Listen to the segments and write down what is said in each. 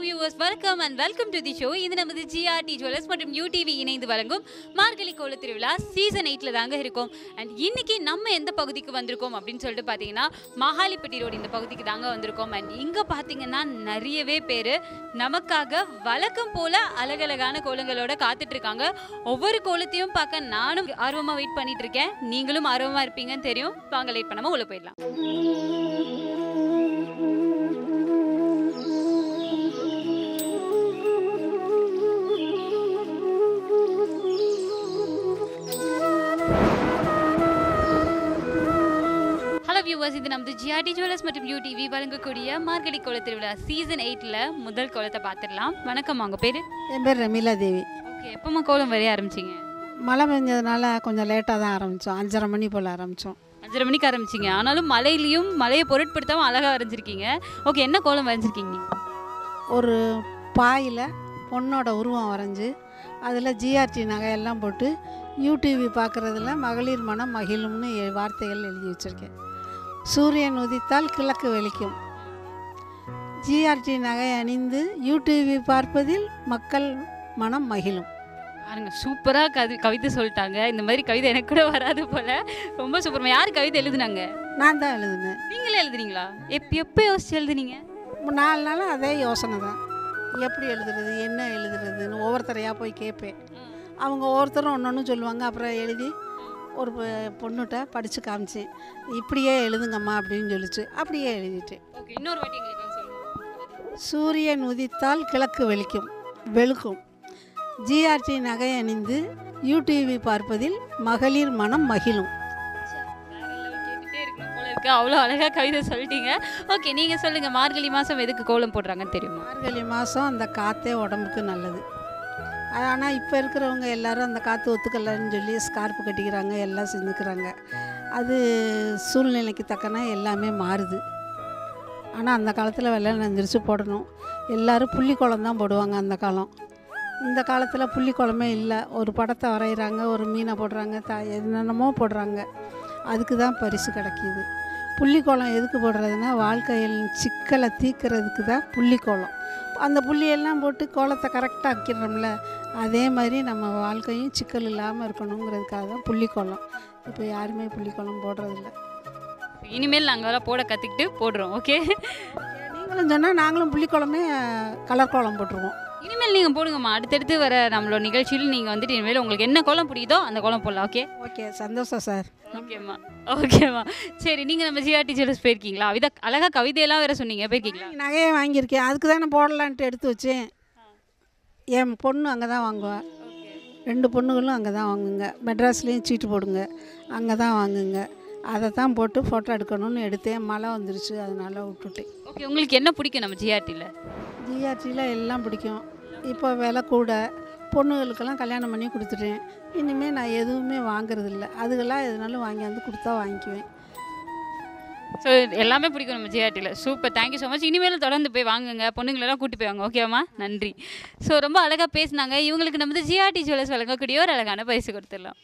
Viewers welcome and welcome to the show இது நமது GRT jewellers மற்றும் யூடிவி இணைந்து வழங்கும் மார்கழி கோல திருவிழா சீசன் எயிட்டில் தாங்க இருக்கும் அண்ட் இன்னைக்கு நம்ம எந்த பகுதிக்கு வந்திருக்கோம் அப்படின்னு சொல்லிட்டு பார்த்தீங்கன்னா மகாலிப்பட்டி ரோடு இந்த பகுதிக்கு தாங்க வந்திருக்கோம் அண்ட் இங்கே பார்த்தீங்கன்னா நிறையவே பேர் நமக்காக வழக்கம் போல அழகழகான கோலங்களோட காத்துட்டு இருக்காங்க ஒவ்வொரு கோலத்தையும் பார்க்க நானும் ஆர்வமாக வெயிட் பண்ணிட்டு இருக்கேன் நீங்களும் ஆர்வமாக இருப்பீங்கன்னு தெரியும் வாங்க லேட் பண்ணாமல் உள்ள போயிடலாம் ஹலோ வியூவர்ஸ் இது நமது ஜிஆர்டி ஜுவல்லர்ஸ் மற்றும் யூடிவி வழங்கக்கூடிய மார்கழி கோல திருவிழா சீசன் எயிட்டில் முதல் கோலத்தை பார்த்துடலாம் வணக்கம் உங்க பேர் என் பேர் ரமீலா தேவி ஓகே எப்போம்மா கோலம் வரைய ஆரம்பிச்சிங்க மழை பெஞ்சதுனால கொஞ்சம் லேட்டாக தான் ஆரம்பித்தோம் அஞ்சரை மணி போல் ஆரம்பித்தோம் அஞ்சரை மணிக்கு ஆரம்பிச்சிங்க ஆனாலும் மலையிலையும் மலையை பொருட்படுத்தாமல் அழகாக வரைஞ்சிருக்கீங்க ஓகே என்ன கோலம் வரைஞ்சிருக்கீங்க நீங்க? ஒரு பாயில் பொண்ணோட உருவம் வரைஞ்சி அதில் ஜிஆர்டி நகையெல்லாம் போட்டு யூடிவி பார்க்குறதுல மகளிர் மனம் மகிழும்னு எ- வார்த்தைகள் எழுதி வச்சுருக்கேன் சூரியன் உதித்தால் கிழக்கு வெளிக்கும் ஜிஆர்டி நகை அணிந்து யூடிவி பார்ப்பதில் மக்கள் மனம் மகிழும் பாருங்க சூப்பராக கவி கவிதை சொல்லிட்டாங்க இந்த மாதிரி கவிதை எனக்கு கூட வராது போல ரொம்ப சூப்பர் யார் கவிதை எழுதுனாங்க நான் தான் எழுதுனேன் நீங்களே எழுதுனீங்களா எப்போ எப்போ யோசிச்சு எழுதுனீங்க நாலு நாள் அதே யோசனை தான் எப்படி எழுதுறது என்ன எழுதுறதுன்னு ஒவ்வொருத்தரையாக போய் கேட்பேன் அவங்க ஒவ்வொருத்தரும் ஒன்று ஒன்று சொல்லுவாங்க அப்புறம் எழுதி ஒரு பொ- பொண்ணுகிட்ட படித்து காமிச்சேன் இப்படியே எழுதுங்கம்மா அப்படின்னு சொல்லிச்சு அப்படியே எழுதிட்டேன் ஓகே இன்னொரு வாட்டி எங்களுக்கு சொல்லுங்க சூரியன் உதித்தால் கிழக்கு வெளிக்கும் வெளுக்கும் ஜிஆர்டி நகை அணிந்து யூடிவி பார்ப்பதில் மகளிர் மனம் மகிழும் வேற level கேட்டுட்டே இருக்கணும் போல இருக்கு அவ்வளோ அழகா கவிதை சொல்லிட்டீங்க ஓகே நீங்க சொல்லுங்க மார்கழி மாசம் எதுக்கு கோலம் போடுறாங்கன்னு தெரியுமா மார்கழி மாதம் அந்த காற்றே உடம்புக்கு நல்லது ஆனால் இப்போ இருக்கிறவங்க எல்லாரும் அந்த காற்று ஒத்துக்கலன்னு சொல்லி ஸ்கார்ப்பு கட்டிக்கிறாங்க எல்லாம் செஞ்சுக்கிறாங்க அது சூழ்நிலைக்கு தக்கன எல்லாமே மாறுது ஆனால் அந்த காலத்தில் வெள்ளை நெஞ்சிரிச்சு போடணும் எல்லோரும் புள்ளி குளம் தான் போடுவாங்க அந்த காலம் இந்த காலத்தில் புள்ளி குளமே இல்லை ஒரு படத்தை வரைகிறாங்க ஒரு மீனை போடுறாங்க த என்னென்னமோ போடுறாங்க அதுக்கு தான் பரிசு கிடைக்கிது புள்ளிக்கோலம் எதுக்கு போடுறதுன்னா வாழ்க்கையில் சிக்கலை தீர்க்கறதுக்கு தான் புள்ளிக்கோலம் அந்த புள்ளியெல்லாம் போட்டு கோலத்தை கரெக்டாக வைக்கிறோம்ல அதே மாதிரி நம்ம வாழ்க்கையும் சிக்கல் இல்லாமல் இருக்கணுங்கிறதுக்காக தான் புள்ளிக்கோலம் இப்போ யாருமே புள்ளிக்கோலம் போடுறதில்ல இனிமேல் நாங்கள் அதெல்லாம் போட கற்றுக்கிட்டு போடுறோம் ஓகே நீங்களும் சொன்னால் நாங்களும் புள்ளிக்கோலமே கலர் கோலம் போட்டுருவோம் இனிமேல் நீங்கள் போடுங்கம்மா அடுத்தடுத்து வர நம்மளோட நிகழ்ச்சியில் நீங்கள் வந்துட்டு இனிமேல் உங்களுக்கு என்ன கோலம் பிடிக்குதோ அந்த கோலம் போடலாம் ஓகே ஓகே சந்தோஷம் சார் ஓகேம்மா ஓகேம்மா சரி நீங்கள் நம்ம ஜிஆர்டி ஜுவல்ஸ் போயிருக்கீங்களா வித அழகா கவிதையெல்லாம் வேற சொன்னீங்க போயிருக்கீங்களா நகையே வாங்கியிருக்கேன் அதுக்கு தானே போடலான்ட்டு எடுத்து வச்சேன் என் பொண்ணு அங்கே தான் வாங்குவேன் ரெண்டு பொண்ணுகளும் அங்கே தான் வாங்குங்க மெட்ராஸ்லேயும் சீட்டு போடுங்க அங்கே தான் வாங்குங்க அதை தான் போட்டு ஃபோட்டோ எடுக்கணும்னு எடுத்தேன் மழை வந்துருச்சு அதனால விட்டுட்டேன் ஓகே உங்களுக்கு என்ன பிடிக்கும் நம்ம ஜிஆர்டியில் ஜிஆர்டியில் எல்லாம் பிடிக்கும் இப்போ விலை கூட பொண்ணுகளுக்கெல்லாம் கல்யாணம் பண்ணி கொடுத்துட்டேன் இனிமேல் நான் எதுவுமே வாங்குறதில்ல அதுக்கெல்லாம் எதுனாலும் வாங்கியாந்து கொடுத்தா வாங்கிக்குவேன் ஸோ எல்லாமே பிடிக்கும் நம்ம ஜிஆர்டியில் சூப்பர் தேங்க்யூ ஸோ மச் இனிமேல் தொடர்ந்து போய் வாங்குங்க பொண்ணுங்களெல்லாம் கூட்டி போய் வாங்க ஓகேவா நன்றி ஸோ ரொம்ப அழகாக பேசினாங்க இவங்களுக்கு நம்ம ஜிஆர்டி ஜுவல்ஸ் வழங்கக்கூடிய ஒரு அழகான பரிசு கொடுத்துடலாம்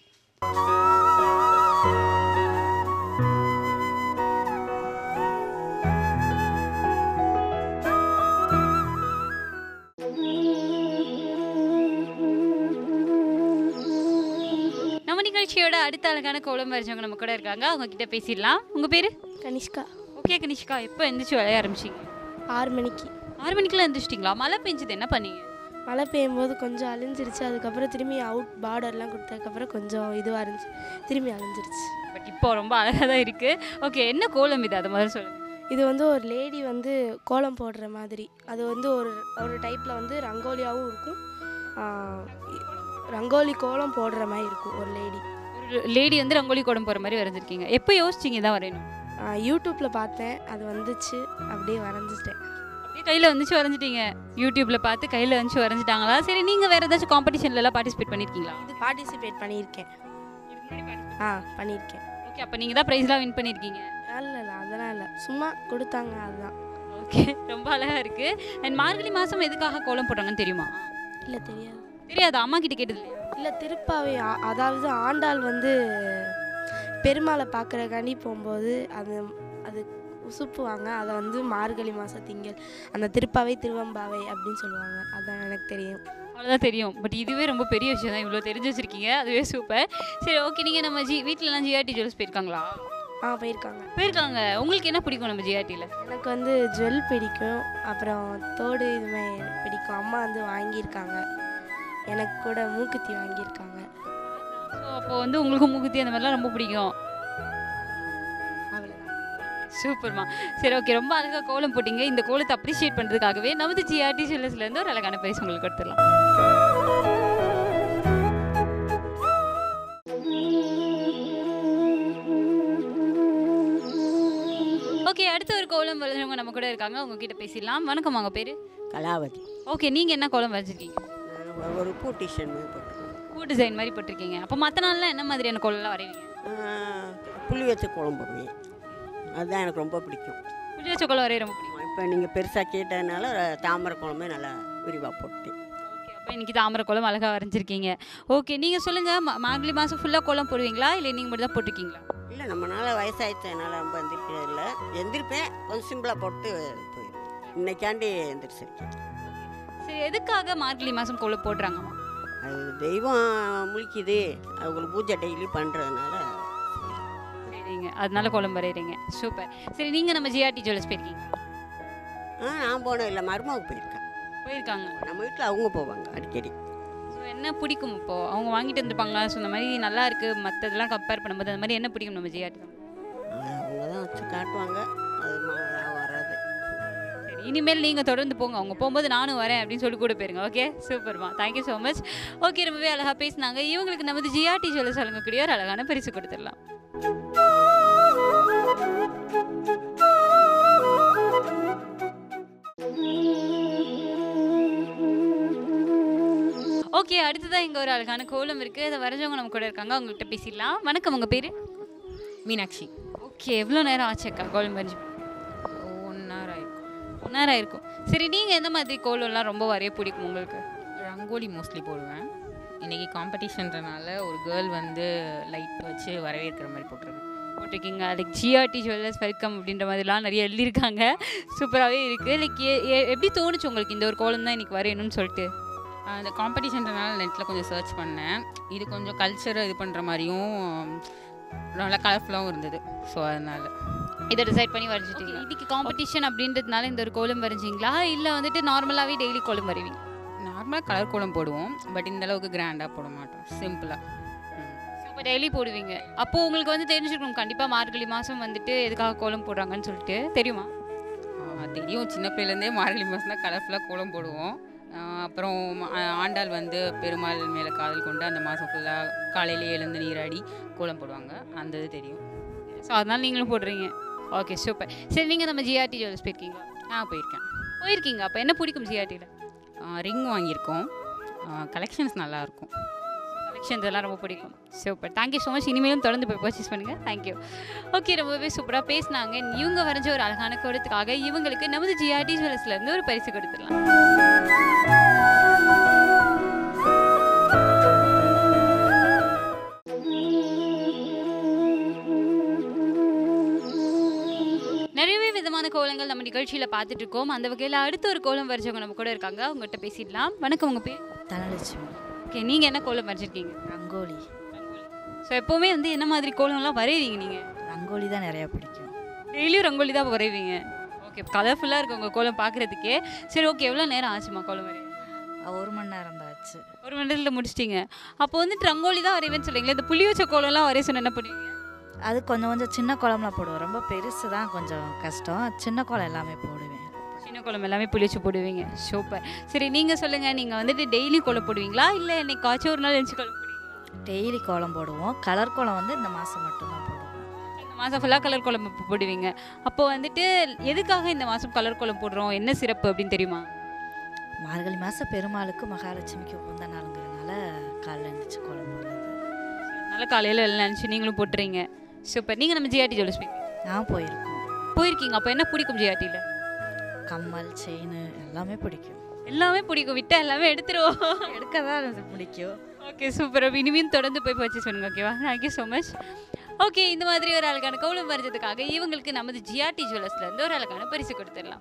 நம்ம நிகழ்ச்சியோட அடுத்த அழகான கோலம் வரைஞ்சவங்க நம்ம கூட இருக்காங்க அவங்க கிட்ட பேசிடலாம் உங்கள் பேர் கனிஷ்கா ஓகே கனிஷ்கா எப்போ எந்திரிச்சு விளைய ஆரம்பிச்சிங்க ஆறு மணிக்கு ஆறு மணிக்கெல்லாம் எந்திரிச்சிட்டிங்களா மழை பெஞ்சது என்ன பண்ணீங்க மழை பெய்யும் போது கொஞ்சம் அழிஞ்சிருச்சு அதுக்கப்புறம் திரும்பி அவுட் பார்டர்லாம் கொடுத்ததுக்கப்புறம் கொஞ்சம் இதுவாக இருந்துச்சு திரும்பி அழிஞ்சிருச்சு பட் இப்போ ரொம்ப அழகாக தான் இருக்குது ஓகே என்ன கோலம் இது அதை முதல்ல சொல்லுங்கள் இது வந்து ஒரு லேடி வந்து கோலம் போடுற மாதிரி அது வந்து ஒரு ஒரு டைப்பில் வந்து ரங்கோலியாகவும் இருக்கும் ஆ, ரங்கோலி கோலம் போடுற மாதிரி இருக்கும் ஒரு லேடி ஒரு லேடி வந்து ரங்கோலி கோலம் போகிற மாதிரி வரைஞ்சிருக்கீங்க எப்போ யோசிச்சிங்க தான் வரையணும் யூடியூப்பில் பார்த்தேன் அது வந்துச்சு அப்படியே வரைஞ்சிட்டேன் அப்படியே கையில் வந்துச்சு வரைஞ்சிட்டீங்க யூடியூப்பில் பார்த்து கையில் வந்துச்சு வரைஞ்சிட்டாங்களா சரி நீங்கள் வேறு ஏதாச்சும் காம்படிஷன்லலாம் பார்ட்டிசிபேட் பண்ணியிருக்கீங்களா இது பார்ட்டிசிபேட் பண்ணியிருக்கேன் ஆ பண்ணியிருக்கேன் ஓகே அப்போ நீங்கள் தான் ப்ரைஸ்லாம் வின் பண்ணியிருக்கீங்க இல்லை இல்லை அதெல்லாம் இல்லை சும்மா கொடுத்தாங்க அதுதான் ஓகே ரொம்ப அழகாக இருக்குது அண்ட் மார்கழி மாதம் எதுக்காக கோலம் போடுறாங்கன்னு தெரியுமா இல்லை தெரியாது தெரியாது அம்மா கிட்ட கேட்டது இல்லையா இல்லை திருப்பாவை ஆ- அதாவது ஆண்டாள் வந்து பெருமாளை பார்க்குறக்காண்டி போகும்போது அது அது உசுப்புவாங்க அதை வந்து மார்கழி மாத திங்கள் அந்த திருப்பாவை திருவம்பாவை அப்படின்னு சொல்லுவாங்க அதான் எனக்கு தெரியும் அவ்வளோதான் தெரியும் பட் இதுவே ரொம்ப பெரிய விஷயம் தான் இவ்வளோ தெரிஞ்சு வச்சிருக்கீங்க அதுவே சூப்பர் சரி ஓகே நீங்கள் நம்ம ஜி வீட்டிலலாம் ஜிஆர்டி ஜுவல்ஸ் போயிருக்காங்களா ஆ போயிருக்காங்க போயிருக்காங்க உங்களுக்கு என்ன பிடிக்கும் நம்ம ஜிஆர்டியில் எனக்கு வந்து ஜுவல் பிடிக்கும் அப்புறம் தோடு இதுமாதிரி பிடிக்கும் அம்மா வந்து வாங்கியிருக்காங்க எனக்கு கூட மூக்குத்தி வாங்கியிருக்காங்க ஸோ அப்போ வந்து உங்களுக்கு மூக்குத்தி அந்த மாதிரிலாம் ரொம்ப பிடிக்கும் அவ்வளோதான் சூப்பர்மா சரி ஓகே ரொம்ப அழகாக கோலம் போட்டீங்க இந்த கோலத்தை அப்ரிஷியேட் பண்ணுறதுக்காகவே நமது ஜிஆர்டி ஜுவல்லர்ஸ்லேருந்து ஒரு அழகான பரிசு உங்களுக்கு கொடுத்துடலாம் ஓகே அடுத்த ஒரு கோலம் வரைஞ்சவங்க நம்ம கூட இருக்காங்க அவங்க கிட்ட பேசிடலாம் வணக்கம் அவங்க பேர் கலாவதி ஓகே நீங்கள் என்ன கோலம் வரைஞ்சிருக்கீங்க நான் ஒரு பூ டிஷன் மாதிரி போட்டிருக்கேன் பூ டிசைன் மாதிரி போட்டிருக்கீங்க அப்போ மற்ற நாள்லாம் என்ன மாதிரியான கோலம்லாம் வரைவீங்க ஆஹ், புளி வச்ச குழம்பு போடுவேன் அதுதான் எனக்கு ரொம்ப பிடிக்கும் புளி வச்ச கோலம் வரைய ரொம்ப பிடிக்கும் இப்போ நீங்கள் பெருசாக கேட்டதுனால தாமரை குழம்பே நல்லா விரிவாக போட்டேன் ஓகே அப்போ இன்னைக்கு தாமரை கோலம் அழகாக வரைஞ்சிருக்கீங்க ஓகே நீங்கள் சொல்லுங்கள் மார்கழி மாதம் ஃபுல்லாக கோலம் போடுவீங்களா இல்லை நீங்கள் மட்டும் தான் போட்டிருக்கீங்களா இல்லை நம்மளால வயசாயிடுச்சதுனால ரொம்ப எந்திரிக்கிறது இல்லை எந்திரிப்பேன் கொஞ்சம் சிம்பிளாக போட்டு போயிடுவேன் இன்னைக்காண்டி எந்திரிச்சிருக்கேன் சரி எதுக்காக மார்கழி மாதம் கோலம் போடுறாங்கம்மா அது தெய்வம் முழிக்குது அவங்களுக்கு பூஜை டெய்லி பண்ணுறதுனால சரிங்க அதனால கோலம் வரைகிறீங்க சூப்பர் சரி நீங்கள் நம்ம ஜிஆர்டி ஜுவல்ஸ் போயிருக்கீங்க ஆ நான் போனேன் இல்லை மருமாவுக்கு போயிருக்கேன் போயிருக்காங்க நம்ம வீட்டில் அவங்க போவாங்க அடிக்கடி ஸோ என்ன பிடிக்கும் இப்போது அவங்க வாங்கிட்டு வந்திருப்பாங்களா ஸோ இந்த மாதிரி நல்லா இருக்குது மற்றதெல்லாம் கம்பேர் பண்ணும்போது அந்த மாதிரி என்ன பிடிக்கும் நம்ம ஜிஆர்டி அவங்க தான் வச்சு காட்டுவாங்க அது மா- வராது சரி இனிமேல் நீங்கள் தொடர்ந்து போங்க அவங்க போகும்போது நானும் வரேன் அப்படின்னு சொல்லி கூட போயிருங்க ஓகே சூப்பர்மா தேங்க்யூ ஸோ மச் ஓகே ரொம்பவே அழகாக பேசினாங்க இவங்களுக்கு நமது ஜிஆர்டி ஜுவல்ஸ் வழங்கக்கூடிய ஒரு அழகான பரிசு கொடுத்துடலாம் ஓகே அடுத்ததான் இங்கே ஒரு அழகான கோலம் இருக்குது அதை வரைஞ்சவங்க நம்ம கூட இருக்காங்க அவங்ககிட்ட பேசிடலாம் வணக்கம் உங்கள் பேர் மீனாட்சி ஓகே எவ்வளோ நேரம் ஆச்சுக்கா கோலம் வரைஞ்சி ஒன் ஹவர் ஆயிருக்கும் ஒன் நேரம் ஆயிருக்கும் சரி நீங்கள் எந்த மாதிரி கோலம்லாம் ரொம்ப வரைய பிடிக்கும் உங்களுக்கு ரங்கோலி மோஸ்ட்லி போடுவேன் இன்னைக்கு காம்படிஷன்றனால ஒரு கேர்ள் வந்து லைட் வச்சு வரவேற்கிற மாதிரி போட்டிருக்கேன் போட்டிருக்கீங்க லைக் ஜிஆர்டி ஜுவல்லர்ஸ் வெல்கம் அப்படின்ற மாதிரிலாம் நிறைய எழுதியிருக்காங்க சூப்பராகவே இருக்குது லைக் எப்படி தோணுச்சு உங்களுக்கு இந்த ஒரு கோலம் தான் இன்னைக்கு வரையணும்னு சொல்லிட்டு அந்த காம்படிஷன்றனால நெட்டில் கொஞ்சம் சர்ச் பண்ணேன் இது கொஞ்சம் கல்ச்சரை இது பண்ணுற மாதிரியும் நல்லா கலர்ஃபுல்லாகவும் இருந்தது ஸோ அதனால் இதை டிசைட் பண்ணி வரைஞ்சிட்டீங்க இன்னைக்கு காம்படிஷன் அப்படின்றதுனால இந்த ஒரு கோலம் வரைஞ்சிங்களா இல்லை வந்துட்டு நார்மலாகவே டெய்லி கோலம் வரைவீங்க நார்மலாக கலர் கோலம் போடுவோம் பட் இந்த அளவுக்கு கிராண்டாக போட மாட்டோம் சிம்பிளாக இப்போ டெய்லி போடுவீங்க அப்போது உங்களுக்கு வந்து தெரிஞ்சிருக்கணும் கண்டிப்பாக மார்கழி மாதம் வந்துட்டு எதுக்காக கோலம் போடுறாங்கன்னு சொல்லிட்டு தெரியுமா தெரியும் சின்ன பிள்ளைலேருந்தே மார்கழி மாதம் தான் கலர்ஃபுல்லாக கோலம் போடுவோம் ஆஹ் அப்புறம் ஆ- ஆண்டாள் வந்து பெருமாள் மேலே காதல் கொண்டு அந்த மாதம் ஃபுல்லாக காலையிலே எழுந்து நீராடி கோலம் போடுவாங்க அந்த இது தெரியும் ஸோ அதனால நீங்களும் போடுறீங்க ஓகே சூப்பர் சரி நீங்கள் நம்ம ஜிஆர்டி ஜுவல்லர்ஸ் போயிருக்கீங்களா நான் போயிருக்கேன் போயிருக்கீங்க அப்போ என்ன பிடிக்கும் ஜிஆர்டியில் ரிங் வாங்கியிருக்கோம் கலெக்ஷன்ஸ் நல்லாயிருக்கும் கலெக்ஷன்ஸ் எல்லாம் ரொம்ப பிடிக்கும் சூப்பர் தேங்க்யூ ஸோ மச் இனிமேலும் தொடர்ந்து போய் பர்ச்சேஸ் பண்ணுங்கள் தேங்க்யூ ஓகே ரொம்பவே சூப்பராக பேசினாங்க இவங்க வரைஞ்ச ஒரு அழகான கோலத்துக்காக இவங்களுக்கு நமது ஜிஆர்டி ஜுவல்லர்ஸ்லேருந்து ஒரு பரிசு கொடுத்துடலாம் நிறையவே விதமான கோலங்கள் நம்ம நிகழ்ச்சியில் பார்த்துட்டு இருக்கோம் அந்த வகையில் அடுத்த ஒரு கோலம் வரைஞ்சவங்க நம்ம கூட இருக்காங்க அவங்ககிட்ட பேசிடலாம் வணக்கம் உங்கள் பேர் தனலட்சுமி ஓகே நீங்கள் என்ன கோலம் வரைஞ்சிருக்கீங்க ரங்கோலி ஸோ எப்போவுமே வந்து என்ன மாதிரி கோலம்லாம் வரைவீங்க நீங்கள் ரங்கோலி தான் நிறையா பிடிக்கும் டெய்லியும் ரங்கோலி தான் வரைவீங்க ஓகே கலர்ஃபுல்லாக இருக்கு உங்கள் கோலம் பார்க்குறதுக்கே சரி ஓகே எவ்வளோ நேரம் ஆச்சுமா கோலம் வரைய அஹ் ஒரு மணி நேரம் தான் ஆச்சு ஒரு மணி நேரத்தில் முடிச்சிட்டிங்க அப்போ வந்துட்டு ரங்கோலி தான் வரைவேன்னு சொல்றீங்களே இந்த புளி வச்ச கோலம்லாம் வரைய சொன்ன என்ன பண்ணுவீங்க அது கொஞ்சம் கொஞ்சம் சின்ன குழம்புல போடுவோம் ரொம்ப பெருசு தான் கொஞ்சம் கஷ்டம் சின்ன குளம் எல்லாமே போடுவேன் சின்ன கோலம் எல்லாமே புளி வச்சு போடுவீங்க சூப்பர் சரி நீங்கள் சொல்லுங்கள் நீங்கள் வந்துட்டு டெய்லி கோலம் போடுவீங்களா இல்லை என்னைக்காச்சும் ஒரு நாள் எழுச்சி கோலம் போடுவீங்களா டெய்லி கோலம் போடுவோம் கலர் கோலம் வந்து இந்த மாதம் மட்டும்தான் போடுவோம் இந்த மாதம் ஃபுல்லாக கலர் கோலம் போ- போடுவீங்க அப்போ வந்துட்டு எதுக்காக இந்த மாதம் கலர் கோலம் போடுறோம் என்ன சிறப்பு அப்படின்னு தெரியுமா மார்கழி மாதம் பெருமாளுக்கு மகாலட்சுமிக்கு உகந்த நாளுங்கிறனால காலைல எழுந்திரிச்சு கோலம் போடுறது நல்ல காலையில் எல்லாம் நினச்சி நீங்களும் போட்டுறீங்க சூப்பர் நீங்கள் நம்ம ஜிஆர்டி ஜுவல்ஸ் போய் நான் போயிருக்கோம் போயிருக்கீங்க அப்போ என்ன பிடிக்கும் ஜிஆர்டியில் கம்மல் செயின் எல்லாமே பிடிக்கும் எல்லாமே பிடிக்கும் விட்டா எல்லாமே எடுத்துருவோம் எடுக்க தான் எனக்கு பிடிக்கும் ஓகே சூப்பர் இனிமேல் தொடர்ந்து போய் பர்ச்சேஸ் பண்ணுங்க ஓகேவா தேங்க்யூ ஸோ மச் ஓகே இந்த மாதிரி ஒரு அழகான கோலம் வரைஞ்சதுக்காக இவங்களுக்கு நமது ஜிஆர்டி ஜுவல்லர்ஸ்ல இருந்து ஒரு அழகான பரிசு கொடுத்துடலாம்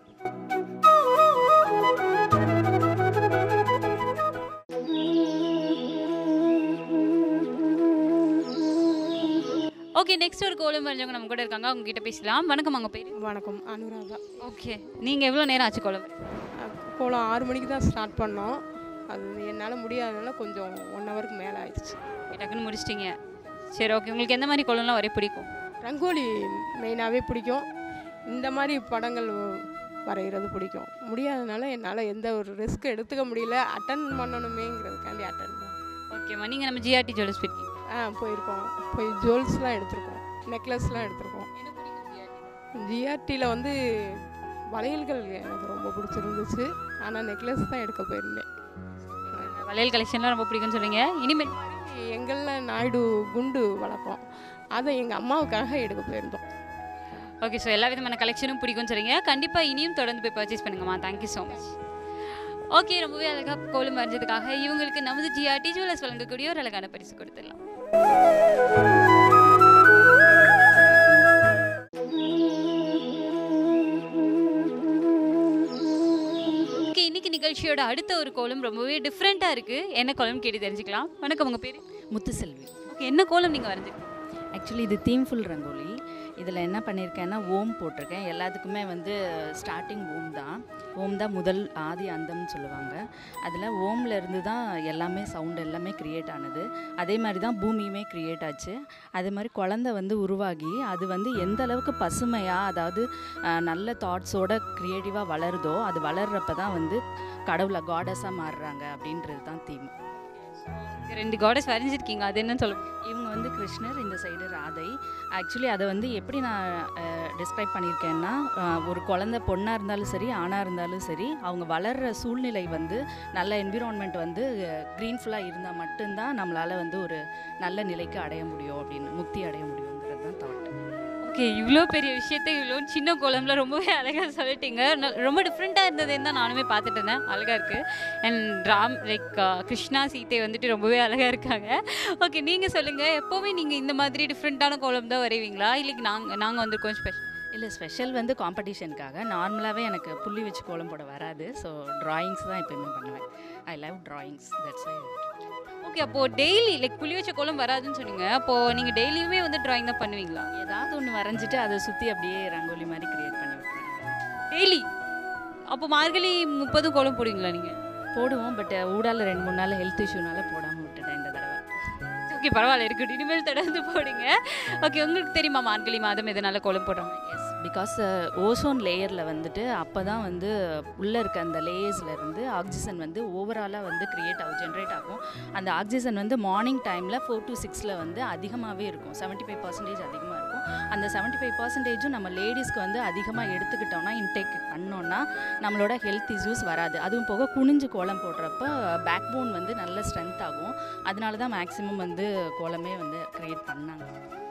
ஓகே நெக்ஸ்ட் ஒரு கோலம் வரைஞ்சவங்க நம்ம கூட இருக்காங்க அவங்க கிட்ட பேசலாம் வணக்கம் அவங்க பேர் வணக்கம் அனுராதா ஓகே நீங்க எவ்வளவு நேரம் ஆச்சு கோலம் வரைய? அஹ் கோலம் ஆறு மணிக்கு தான் ஸ்டார்ட் பண்ணோம் அது என்னால் முடியாதனால கொஞ்சம் ஒன் ஹவருக்கு மேலே ஆயிடுச்சு டக்குன்னு முடிச்சிட்டீங்க சரி ஓகே உங்களுக்கு எந்த மாதிரி கோலம்லாம் வரைய பிடிக்கும் ரங்கோலி மெயினாகவே பிடிக்கும் இந்த மாதிரி படங்கள் வரைகிறது பிடிக்கும் முடியாதனால என்னால் எந்த ஒரு ரிஸ்க் எடுத்துக்க முடியல அட்டன் பண்ணணுமேங்கிறதுக்காண்டி அட்டன் பண்ணேன் ஓகேம்மா நீங்க நம்ம ஜிஆர்டி ஜுவல்லர்ஸ் போயிருக்கீங்க ஆ போயிருக்கோம் போய் ஜுவல்ஸ்லாம் எடுத்திருக்கோம் நெக்லஸ்லாம் எடுத்திருக்கோம் ஜிஆர்டியில் வந்து வளையல்கள் எனக்கு ரொம்ப பிடிச்சிருந்துச்சு ஆனால் நெக்லஸ் தான் எடுக்க போயிருந்தேன் வளையல் கலெக்ஷன்லாம் ரொம்ப பிடிக்கும்னு சொல்றீங்க இனிமேல் எங்களில் நாயுடு குண்டு வளர்ப்போம் அதை எங்கள் அம்மாவுக்காக எடுக்க போயிருந்தோம் ஓகே ஸோ எல்லா விதமான கலெக்ஷனும் பிடிக்கும்னு சொல்றீங்க கண்டிப்பா இனியும் தொடர்ந்து போய் பர்ச்சேஸ் பண்ணுங்கம்மா தேங்க்யூ ஸோ மச் ஓகே ரொம்பவே அழகாக கோலம் வரைஞ்சதுக்காக இவங்களுக்கு நமது ஜிஆர்டி ஜுவல்லர்ஸ் வழங்கக்கூடிய ஒரு அழகான பரிசு கொடுத்துடலாம் ஓகே இன்னைக்கு நிகழ்ச்சியோட அடுத்த ஒரு கோலம் ரொம்பவே டிஃப்ரெண்ட்டாக இருக்கு என்ன கோலம் கேட்டு தெரிஞ்சுக்கலாம் வணக்கம் உங்க பேர் முத்துசெல்வி ஓகே என்ன கோலம் நீங்கள் வரைஞ்சிருக்கீங்க ஆக்சுவலி இது தீம்ஃபுல் ரங்கோலி இதில் என்ன பண்ணியிருக்கேன்னா ஓம் போட்டிருக்கேன் எல்லாத்துக்குமே வந்து ஸ்டார்டிங் ஓம் தான் ஓம் தான் முதல் ஆதி அந்தம்னு சொல்லுவாங்க அதில் ஓம்ல இருந்து தான் எல்லாமே சவுண்ட் எல்லாமே க்ரியேட் ஆனது அதே மாதிரி தான் பூமியுமே க்ரியேட் ஆச்சு அதே மாதிரி குழந்தை வந்து உருவாகி அது வந்து எந்த அளவுக்கு பசுமையாக அதாவது அஹ், நல்ல தாட்ஸோட க்ரியேட்டிவாக வளருதோ அது வளர்றப்ப தான் வந்து கடவுளை காடஸாக மாறுறாங்க அப்படின்றது தான் தீம் ரெண்டு காடஸ் வரைஞ்சிருக்கீங்க அது என்னன்னு சொல்லுங்க இவங்க வந்து கிருஷ்ணர் இந்த சைடு ராதை ஆக்சுவலி அதை வந்து எப்படி நான் டிஸ்கிரைப் பண்ணியிருக்கேன்னா அஹ், ஒரு குழந்தை பொண்ணாக இருந்தாலும் சரி ஆணாக இருந்தாலும் சரி அவங்க வளர்கிற சூழ்நிலை வந்து நல்ல என்விரான்மெண்ட் வந்து க்ரீன்ஃபுல்லாக இருந்தால் மட்டும்தான் நம்மளால் வந்து ஒரு நல்ல நிலைக்கு அடைய முடியும் அப்படின்னு முக்தி அடைய முடியுங்கிறது தான் தாட் ஓகே இவ்வளோ பெரிய விஷயத்தை இவ்வளோ சின்ன கோலம்ல ரொம்பவே அழகாக சொல்லிட்டீங்க ந- ரொம்ப டிஃப்ரெண்ட்டாக இருந்ததுன்னு தான் நானுமே பார்த்துட்டு இருந்தேன் அழகாக இருக்குது அண்ட் ராம் லைக் கிருஷ்ணா சீதை வந்துட்டு ரொம்பவே அழகாக இருக்காங்க ஓகே நீங்கள் சொல்லுங்கள் எப்போவுமே நீங்கள் இந்த மாதிரி டிஃப்ரெண்ட்டான கோலம் தான் வரைவீங்களா இல்லைக்கு நாங்கள் நாங்கள் வந்திருக்கோம் ஸ்பெஷல் இல்லை ஸ்பெஷல் வந்து காம்படிஷனுக்காக நார்மலாகவே எனக்கு புள்ளி வச்சு கோலம் போட வராது ஸோ ட்ராயிங்ஸ் தான் எப்பயுமே பண்ணுவேன் I love drawings that's I okay அப்போது டெய்லி லைக் புள்ளி வச்ச கோலம் வராதுன்னு சொன்னீங்க அப்போது நீங்கள் டெய்லியுமே வந்து ட்ராயிங் தான் பண்ணுவீங்களா ஏதாவது ஒன்று வரைஞ்சிட்டு அதை சுற்றி அப்படியே ரங்கோலி மாதிரி கிரியேட் பண்ணி விட்டுருவேன் டெய்லி அப்போ மார்கழி முப்பதும் கோலம் போடுவீங்களா நீங்கள் போடுவோம் பட் ஊடால ரெண்டு மூணு நாள் ஹெல்த் இஷ்யூனால போடாமல் விட்டுட்டேன் இந்த தடவை ஓகே பரவாயில்ல இருக்கட்டும் இனிமேல் தொடர்ந்து போடுங்க ஓகே உங்களுக்கு தெரியுமா மார்கழி மாதம் எதனால கோலம் போடுறாங்க எஸ் பிகாஸ் ஓசோன் லேயரில் வந்துட்டு அப்போ தான் வந்து உள்ளே இருக்க அந்த லேயர்ஸில் இருந்து ஆக்சிஜன் வந்து ஓவராலாக வந்து க்ரியேட் ஆகும் ஜென்ரேட் ஆகும் அந்த ஆக்சிஜன் வந்து மார்னிங் டைமில் ஃபோர் டு சிக்ஸில் வந்து அதிகமாகவே இருக்கும் செவன்ட்டி ஃபைவ் பர்சன்டேஜ் அதிகமாக இருக்கும் அந்த செவன்ட்டி ஃபைவ் பர்சன்டேஜும் நம்ம லேடிஸ்க்கு வந்து அதிகமாக எடுத்துக்கிட்டோம்னா இன்டேக் பண்ணோன்னா நம்மளோட ஹெல்த் இஷ்யூஸ் வராது அதுவும் போக குனிஞ்சு கோலம் போடுறப்ப பேக் போன் வந்து நல்ல ஸ்ட்ரென்த் ஆகும் அதனால தான் மேக்ஸிமம் வந்து கோலமே வந்து க்ரியேட் பண்ணாங்க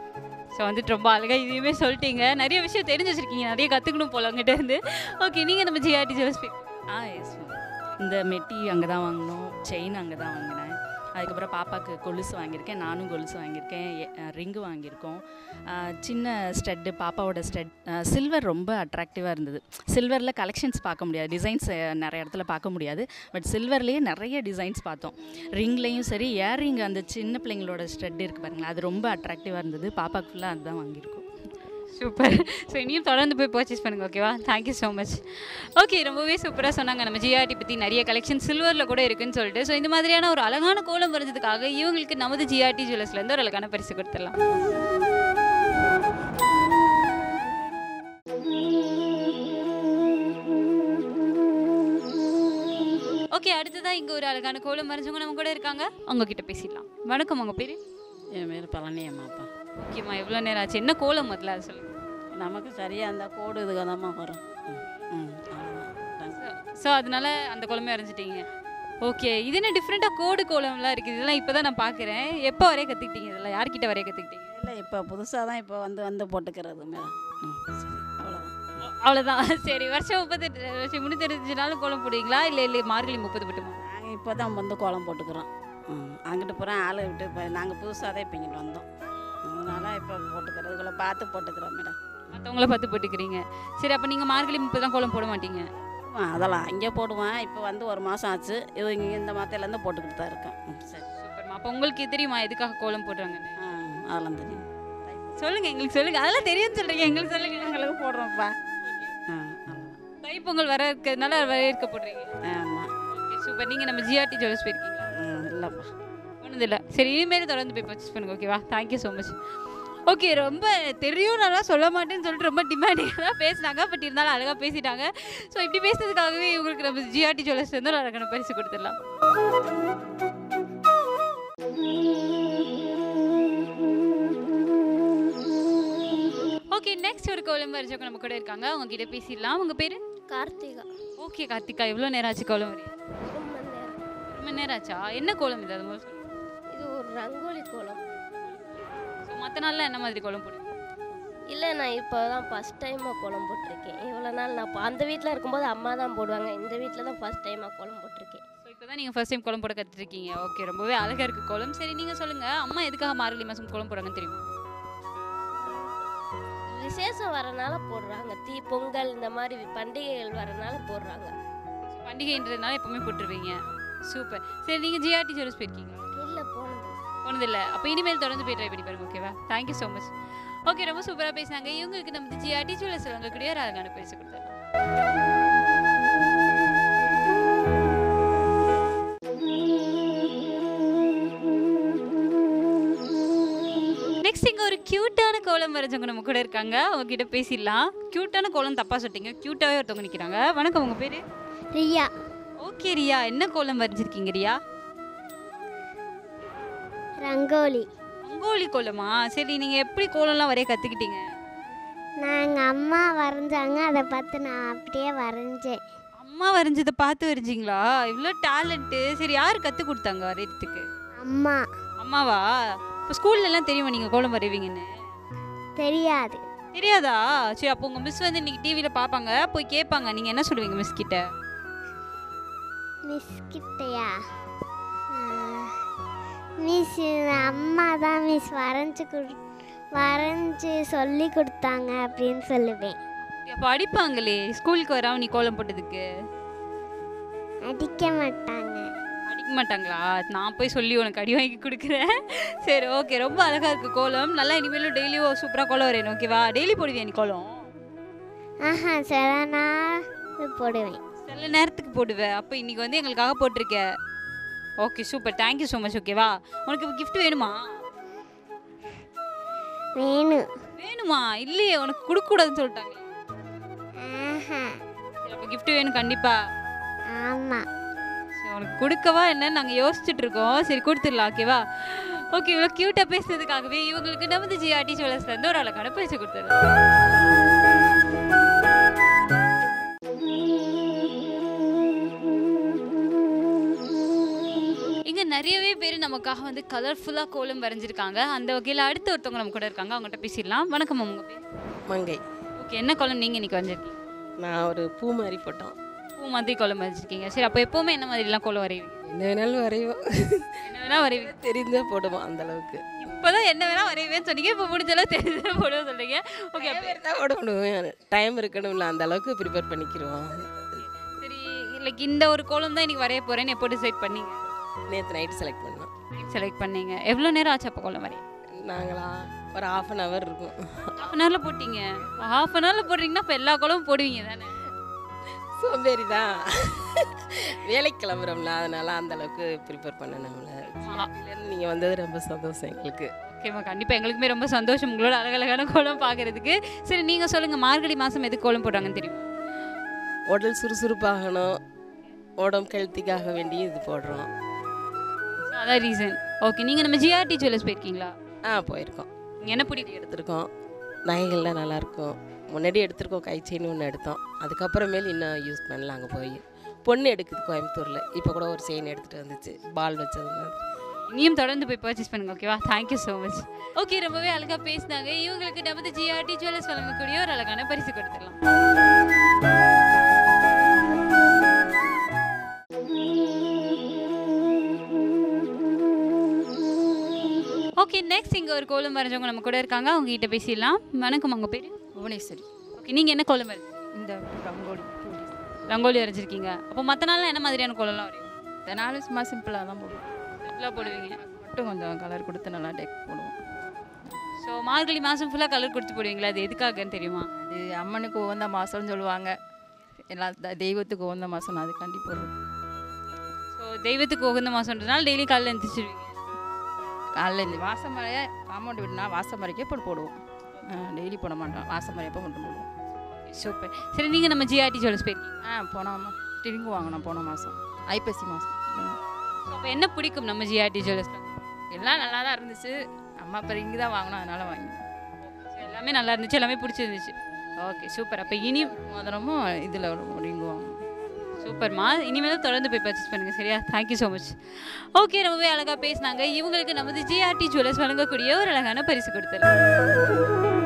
ஸோ வந்துட்டு ரொம்ப அழகாக இதையுமே சொல்லிட்டீங்க நிறைய விஷயம் தெரிஞ்சு வச்சிருக்கீங்க நிறைய கற்றுக்கணும் போல உங்ககிட்ட இருந்து ஓகே நீங்கள் நம்ம ஜிஆர்டி ஜுவல்ஸ் ஆ எஸ் இந்த மெட்டி அங்கே தான் வாங்கினோம் செயின் அங்கே தான் வாங்கினேன் அதுக்கப்புறம் பாப்பாவுக்கு கொலுசு வாங்கியிருக்கேன் நானும் கொலுசு வாங்கியிருக்கேன் ரிங்கு வாங்கியிருக்கோம் ஆ, சின்ன ஸ்டெட்டு பாப்பாவோட ஸ்டெட் சில்வர் ரொம்ப அட்ராக்டிவாக இருந்தது சில்வரில் கலெக்ஷன்ஸ் பார்க்க முடியாது டிசைன்ஸ் நிறைய இடத்துல பார்க்க முடியாது பட் சில்வர்லேயே நிறைய டிசைன்ஸ் பார்த்தோம் ரிங்லேயும் சரி இயரிங் அந்த சின்ன பிள்ளைங்களோட ஸ்டெட் இருக்குது பாருங்களேன் அது ரொம்ப அட்ராக்டிவாக இருந்தது பாப்பாவுக்கு ஃபுல்லாக அதுதான் வாங்கியிருக்கோம் சூப்பர் ஸோ இனியும் தொடர்ந்து போய் பர்ச்சேஸ் பண்ணுங்க ஓகேவா தேங்க்யூ ஸோ மச் ஓகே ரொம்பவே சூப்பராக சொன்னாங்க நம்ம ஜிஆர்டி பற்றி நிறைய கலெக்ஷன் சில்வரில் கூட இருக்குன்னு சொல்லிட்டு ஸோ இந்த மாதிரியான ஒரு அழகான கோலம் வரைஞ்சதுக்காக இவங்களுக்கு நமது ஜிஆர்டி ஜுவல்லர்ஸ்லேருந்து ஒரு அழகான பரிசு கொடுத்துடலாம் ஓகே அடுத்ததாக இங்கே ஒரு அழகான கோலம் வரைஞ்சவங்க நம்ம கூட இருக்காங்க அவங்க கிட்ட பேசிடலாம் வணக்கம் உங்கள் பேர் என் பேர் பழனி அம்மாப்பா ஓகேம்மா எவ்வளோ நேரம் ஆச்சு என்ன கோலம் முதல்ல அது சொல்லுங்க நமக்கு சரியாக இருந்தால் கோடு இதுகதாம்மா வரும் ம், ம் அவ்வளோதான் ஸோ அதனால அந்த கோலமே வரைஞ்சிட்டீங்க ஓகே இது என்ன டிஃப்ரெண்ட்டாக கோடு கோலம்லாம் இருக்குது இதெல்லாம் இப்போ தான் நான் பார்க்குறேன் எப்போ வரைய கற்றுக்கிட்டீங்க இதெல்லாம் யார்கிட்ட வரைய கற்றுக்கிட்டீங்க இல்லை இப்போ புதுசாக தான் இப்போ வந்து வந்து போட்டுக்கிறது மேடம் ம் சரி அவ்வளோதான் அவ்வளோதான் சரி வருஷம் முப்பத்தெட்டு வருஷம் முந்நூற்றி நாளும் கோலம் போடுவீங்களா இல்லை இல்லை மார்கழி முப்பது மட்டுமா நாங்கள் இப்போ தான் வந்து கோலம் போட்டுக்கிறோம் ம் அங்கிட்டு போகிறேன் ஆளை விட்டு இப்போ நாங்கள் புதுசாக தான் இப்போ இங்கிட்டு வந்தோம் ம், அதனால இப்போ போட்டுக்கிறது இவ்வளோ பார்த்து போட்டுக்கிறோம் மேடம் மற்றவங்கள பார்த்து போட்டுக்கிறீங்க சரி அப்போ நீங்கள் மார்கழி முப்பது தான் கோலம் போட மாட்டீங்க ஆ, அதெல்லாம் அங்கே போடுவேன் இப்போ வந்து ஒரு மாதம் ஆச்சு இது இங்கே இந்த மாதத்துலேருந்து போட்டுக்கிட்டு தான் இருக்கேன் ம், சரி சூப்பர்மா அப்போ உங்களுக்கு தெரியுமா எதுக்காக கோலம் போடுறாங்கன்னு ஆ அதெல்லாம் தெரியும் சொல்லுங்க எங்களுக்கு சொல்லுங்க அதெல்லாம் தெரியும்னு சொல்றீங்க எங்களுக்கு சொல்லுங்க எங்களுக்கு போடுறோம்ப்பா ஆ ஆமாம் தைப்பொங்கல் வர இருக்கிறதுனால வரவேற்க போடுறீங்க ஆமாம் ஓகே சூப்பர் நீங்கள் நம்ம ஜிஆர்டி ஜுவல்ஸ் போயிருக்கீங்களா ம் இல்லைப்பா ஒன்றும் இல்லை சரி இனிமேல் தொடர்ந்து போய் பர்ச்சேஸ் பண்ணுங்க ஓகேவா தேங்க்யூ ஸோ மச் ஓகே ரொம்ப தெரியும் நல்லா சொல்ல மாட்டேன்னு சொல்லிட்டு ரொம்ப டிமாண்டிங்காக தான் பேசினாங்க பட் இருந்தாலும் அழகாக பேசிட்டாங்க ஸோ இப்படி பேசுனதுக்காகவே இவங்களுக்கு நம்ம ஜிஆர்டி ஜுவல்லர்ஸ் வந்து ஒரு அழகான பரிசு கொடுத்துடலாம் ஓகே நெக்ஸ்ட் ஒரு கோலம் வரைச்சவங்க நம்ம கூட இருக்காங்க அவங்க கிட்ட பேசிடலாம் உங்க பேரு கார்த்திகா ஓகே கார்த்திகா எவ்வளோ நேரம் ஆச்சு கோலம் வரைய ரொம்ப நேரம் ஒரு மணி நேரம் ஆச்சா என்ன கோலம் இது அது முதல்ல சொல்லுங்க இது ஒரு ரங்கோலி கோலம் ஸோ மற்ற நாளில் என்ன மாதிரி கோலம் போடுவீங்க இல்லை நான் இப்போ தான் ஃபஸ்ட் டைமாக கோலம் போட்டிருக்கேன் இவ்வளோ நாள் நான் இப்போ அந்த வீட்டில் இருக்கும்போது அம்மா தான் போடுவாங்க இந்த வீட்டில் தான் ஃபஸ்ட் டைமாக கோலம் போட்டிருக்கேன் ஸோ இப்போ தான் நீங்கள் ஃபர்ஸ்ட் டைம் கோலம் போட கற்றுருக்கீங்க ஓகே ரொம்பவே அழகாக இருக்குது கோலம் சரி நீங்கள் சொல்லுங்கள் அம்மா எதுக்காக மார்கழி மாதம் கோலம் போடுறாங்கன்னு தெரியுமா விசேஷம் வரனால போடுறாங்க தீ பொங்கல் இந்த மாதிரி பண்டிகைகள் வரனால போடுறாங்க So, பண்டிகைன்றதுனால எப்பவுமே போட்டுருவீங்க சூப்பர் சரி நீங்கள் ஜிஆர்டி ஜுவல்ஸ் போயிருக்கீங்களா இல்லை போனது போனதில்லை அப்போ இனிமேல் தொடர்ந்து போய் ட்ரை பண்ணி பாருங்க ஓகேவா தேங்க்யூ ஸோ மச் ஓகே ரொம்ப சூப்பராக பேசினாங்க இவங்களுக்கு நம்ம ஜிஆர்டி ஜுவல்ஸ் அவங்க கூட ஒரு அழகான பரிசு கொடுத்துடலாம் நெக்ஸ்ட் இங்கே ஒரு க்யூட்டான கோலம் வரைஞ்சவங்க நம்ம கூட இருக்காங்க அவங்க கிட்ட பேசிடலாம் க்யூட்டான கோலம் தப்பாக சொல்லிட்டீங்க க்யூட்டாகவே ஒருத்தவங்க நிற்கிறாங்க வணக்கம் உங்கள் பேர் ரியா ஓகே ரியா என்ன கோலம் வரைஞ்சிருக்கீங்க ரியா ரங்கோலி ரங்கோலி கோலமா சரி நீங்கள் எப்படி கோலம்லாம் வரைய கற்றுக்கிட்டீங்க நான் எங்கள் அம்மா வரைஞ்சாங்க அதை பார்த்து நான் அப்படியே வரைஞ்சேன் அம்மா வரைஞ்சதை பார்த்து வரைஞ்சிங்களா இவ்வளோ டேலண்ட்டு சரி யார் கற்றுக் கொடுத்தாங்க வரையறதுக்கு அம்மா அம்மாவா இப்போ ஸ்கூல்லலாம் தெரியுமா நீங்கள் கோலம் வரைவீங்கன்னு தெரியாது தெரியாதா சரி அப்போ உங்கள் மிஸ் வந்து இன்னைக்கு டிவியில் பார்ப்பாங்க போய் கேட்பாங்க நீங்கள் என்ன சொல்லுவீங்க மிஸ் கிட்ட மிஸ் கிட்டயா மிஸ் அம்மா தான் மிஸ் வரைஞ்சி கொடு வரைஞ்சி சொல்லி கொடுத்தாங்க அப்படின்னு சொல்லுவேன் அப்போ அடிப்பாங்களே ஸ்கூலுக்கு வராம நீ கோலம் போட்டதுக்கு அடிக்க மாட்டாங்க அடிக்க மாட்டாங்களா நான் போய் சொல்லி உனக்கு அடி வாங்கி கொடுக்குறேன் சரி ஓகே ரொம்ப அழகாக இருக்குது கோலம் நல்லா இனிமேலும் டெய்லியும் சூப்பராக கோலம் வரையணும் ஓகேவா டெய்லி போடுவியா நீ கோலம் ஆஹா சில நாள் போடுவேன் சில நேரத்துக்கு போடுவேன் அப்போ இன்னைக்கு வந்து எங்களுக்காக போட்டிருக்க okay super thank you so much ஓகேவா உனக்கு கிஃப்ட் வேணுமா வேணும் வேணுமா இல்லையே உனக்கு கொடுக்கக்கூடாதுன்னு சொல்லிட்டாங்க ஆஹா சரி அப்போ gift வேணும் கண்டிப்பா ஆமாம் சரி உனக்கு கொடுக்கவா என்னன்னு நாங்கள் யோசிச்சுட்டு இருக்கோம் சரி கொடுத்துடலாம் ஓகேவா ஓகே இவ்வளோ க்யூட்டாக பேசுனதுக்காகவே இவங்களுக்கு நமது ஜிஆர்டி ஜுவல்லர்ஸ்லேருந்து ஒரு அழகான பரிசு கொடுத்துடலாம் இங்க நிறையவே பேர் நமக்காக வந்து கலர்ஃபுல்லாக கோலம் வரைஞ்சிருக்காங்க அந்த வகையில் அடுத்த ஒருத்தவங்க நம்ம கூட இருக்காங்க அவங்ககிட்ட பேசிடலாம் வணக்கம் உங்க பேர் மங்கை ஓகே என்ன கோலம் நீங்கள் இன்னைக்கு வரைஞ்சிருக்கீங்க நான் ஒரு பூ மாதிரி போட்டோம் பூ மாதிரி கோலம் வரைஞ்சிருக்கீங்க சரி அப்போ எப்போவுமே என்ன மாதிரிலாம் கோலம் வரைவீங்க என்ன வேணாலும் வரைவோம் என்ன வேணா வரைவீங்க தெரிந்தே போடுவோம் அந்த அளவுக்கு இப்போதான் என்ன வேணா வரைவேன்னு சொன்னீங்க இப்போ முடிஞ்சளவு தெரிஞ்சு போட சொல்றீங்க ஓகே தான் போட முடியும் டைம் இருக்கணும்ல அந்த அளவுக்கு ப்ரிப்பேர் பண்ணிக்கிறோம் சரி லைக் இந்த ஒரு கோலம் தான் இன்னைக்கு வரைய போறேன்னு எப்போ டிசைட் பண்ணீங்க நேற்று நைட்டு செலக்ட் பண்ணோம் செலக்ட் பண்ணீங்க எவ்வளோ நேரம் ஆச்சு அப்போ கோலம் வரைய நாங்களா ஒரு ஆஃப் அன் ஹவர் இருக்கும் ஹாஃப் அன் ஹவரில் போட்டீங்க ஹாஃப் அன் ஹவரில் போடுறீங்கன்னா இப்போ எல்லா கோலமும் போடுவீங்க தானே சோம்பேறி தான் வேலைக்கு கிளம்புறோம்ல அதனால அந்த அளவுக்கு ப்ரிப்பேர் பண்ணணும்ல நீங்கள் வந்தது ரொம்ப சந்தோஷம் எங்களுக்கு ஓகேம்மா கண்டிப்பாக எங்களுக்குமே ரொம்ப சந்தோஷம் உங்களோட அழகழகான கோலம் பார்க்கறதுக்கு சரி நீங்கள் சொல்லுங்கள் மார்கழி மாதம் எதுக்கு கோலம் போடுறாங்கன்னு தெரியும் உடல் சுறுசுறுப்பாகணும் உடம்பு கழுத்திக்காக வேண்டி இது போடுறோம் அதான் ரீசன் ஓகே நீங்கள் நம்ம ஜிஆர்டி ஜுவல்லர்ஸ் போயிருக்கீங்களா ஆ போயிருக்கோம் நீங்க என்ன பிடிக்கும் எடுத்திருக்கோம் நகைகள்லாம் நல்லாயிருக்கும் முன்னாடி எடுத்திருக்கோம் கை செயின் ஒன்று எடுத்தோம் அதுக்கப்புறமேல் இன்னும் யூஸ் பண்ணல அங்கே போய் பொண்ணு எடுக்குது கோயம்புத்தூரில் இப்போ கூட ஒரு செயின் எடுத்துகிட்டு வந்துச்சு பால் வச்சது மாதிரி இனியும் தொடர்ந்து போய் பர்ச்சேஸ் பண்ணுங்க ஓகேவா தேங்க்யூ ஸோ மச் ஓகே ரொம்பவே அழகாக பேசினாங்க இவங்களுக்கு நமது ஜிஆர்டி ஜுவல்லர்ஸ் வழங்கக்கூடிய ஒரு அழகான பரிசு கொடுத்துடலாம் ஓகே நெக்ஸ்ட் இங்கே ஒரு கோலம் வரைஞ்சவங்க நம்ம கூட இருக்காங்க அவங்க கிட்ட பேசிடலாம் வணக்கம் உங்கள் பேர் புவனேஸ்வரி ஓகே நீங்கள் என்ன கோலம் வரைஞ்சீங்க இந்த ரங்கோலி ரங்கோலி வரைஞ்சிருக்கீங்க அப்போ மற்ற நாள்லாம் என்ன மாதிரியான கோலம்லாம் வரையும் இந்த நாள் சும்மா சிம்பிளாக தான் போடுவோம் சிம்பிளாக போடுவீங்க மட்டும் கொஞ்சம் கலர் கொடுத்து நல்லா டெக் போடுவோம் ஸோ மார்கழி மாதம் ஃபுல்லாக கலர் கொடுத்து போடுவீங்களா அது எதுக்காகன்னு தெரியுமா அது அம்மனுக்கு உகந்த மாதம்னு சொல்லுவாங்க எல்லா த- தெய்வத்துக்கு உகந்த மாதம் அதுக்காண்டி போடுறது ஸோ தெய்வத்துக்கு உகந்த மாதம்ன்றதுனால டெய்லி காலையில் எழுந்திரிச்சிருவீங்க காலைல இந்த வாசமரையை காம்பவுண்ட் விட்டுனா வாசமரைக்கே போட்டு போடுவோம் டெய்லி போட மாட்டோம் வாசமரையப்போ மட்டும் போடுவோம் சூப்பர் சரி நீங்கள் நம்ம ஜிஆர்டி ஜுவல்ஸ் போயிருக்கீங்க ஆ போன டிரிங்கு வாங்கினோம் போன மாதம் ஐப்பசி மாதம் ஸோ அப்போ என்ன பிடிக்கும் நம்ம ஜிஆர்டி ஜுவல்ஸில் எல்லாம் நல்லா தான் இருந்துச்சு அம்மா அப்போ இங்கே தான் வாங்கினோம் அதனால் வாங்கி எல்லாமே நல்லா இருந்துச்சு எல்லாமே பிடிச்சிருந்துச்சு ஓகே சூப்பர் அப்போ இனி மோதிரமும் இதில் ரிங்கு வாங்கணும் சூப்பர்மா இனிமேல் தொடர்ந்து போய் பர்ச்சேஸ் பண்ணுங்க சரியா தேங்க்யூ ஸோ மச் ஓகே ரொம்பவே அழகாக பேசினாங்க இவங்களுக்கு நமது ஜிஆர்டி ஜுவல்லர்ஸ் வழங்கக்கூடிய ஒரு அழகான பரிசு கொடுத்துருங்க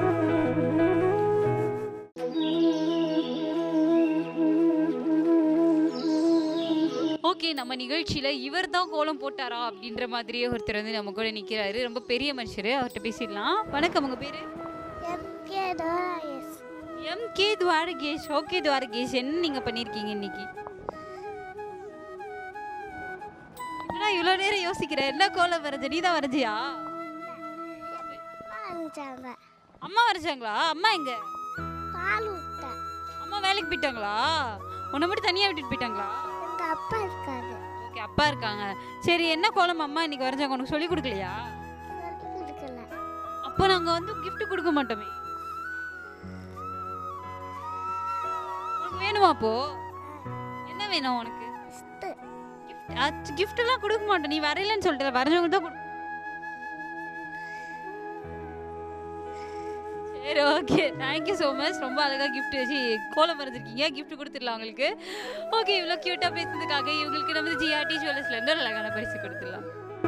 ஓகே நம்ம நிகழ்ச்சியில் இவர் தான் கோலம் போட்டாரா அப்படின்ற மாதிரியே ஒருத்தர் வந்து நம்ம கூட நிற்கிறாரு ரொம்ப பெரிய மனுஷர் அவர்கிட்ட பேசிடலாம் வணக்கம் உங்கள் பேர் M K Dwarakesh okay Dwarakesh என்ன நீங்கள் பண்ணியிருக்கீங்க இன்னைக்கு என்னடா இவ்வளோ நேரம் யோசிக்கிற என்ன கோலம் வரைஞ்ச நீ தான் வரைஞ்சியா அம்மா வரைஞ்சாங்களா அம்மா எங்க அம்மா வேலைக்கு போயிட்டாங்களா உன்னை மட்டும் தனியாக விட்டுட்டு போயிட்டாங்களா அப்பா இருக்காது ஓகே அப்பா இருக்காங்க சரி என்ன கோலம் அம்மா இன்னைக்கு வரைஞ்சாங்க உனக்கு சொல்லி கொடுக்கலையா கொடுக்கல அப்போ நாங்கள் வந்து gift கொடுக்க மாட்டோமே உனக்கு வேணுமா அப்போ என்ன வேணும் உனக்கு கிஃப்ட் எல்லாம் கொடுக்க மாட்டோம் நீ வரையலன்னு சொல்லிட்டு வரைஞ்சவங்க தான் கொடு- சரி ஓகே தேங்க்யூ ஸோ மச் ரொம்ப அழகாக gift வச்சு கோலம் வரைஞ்சிருக்கீங்க gift கொடுத்துடலாம் உங்களுக்கு ஓகே இவ்வளோ க்யூட்டாக பேசுனதுக்காக இவங்களுக்கு நம்ம ஜிஆர்டி ஜுவல்லர்ஸ்லேருந்து ஒரு அழகான பரிசு கொடுத்துடலாம்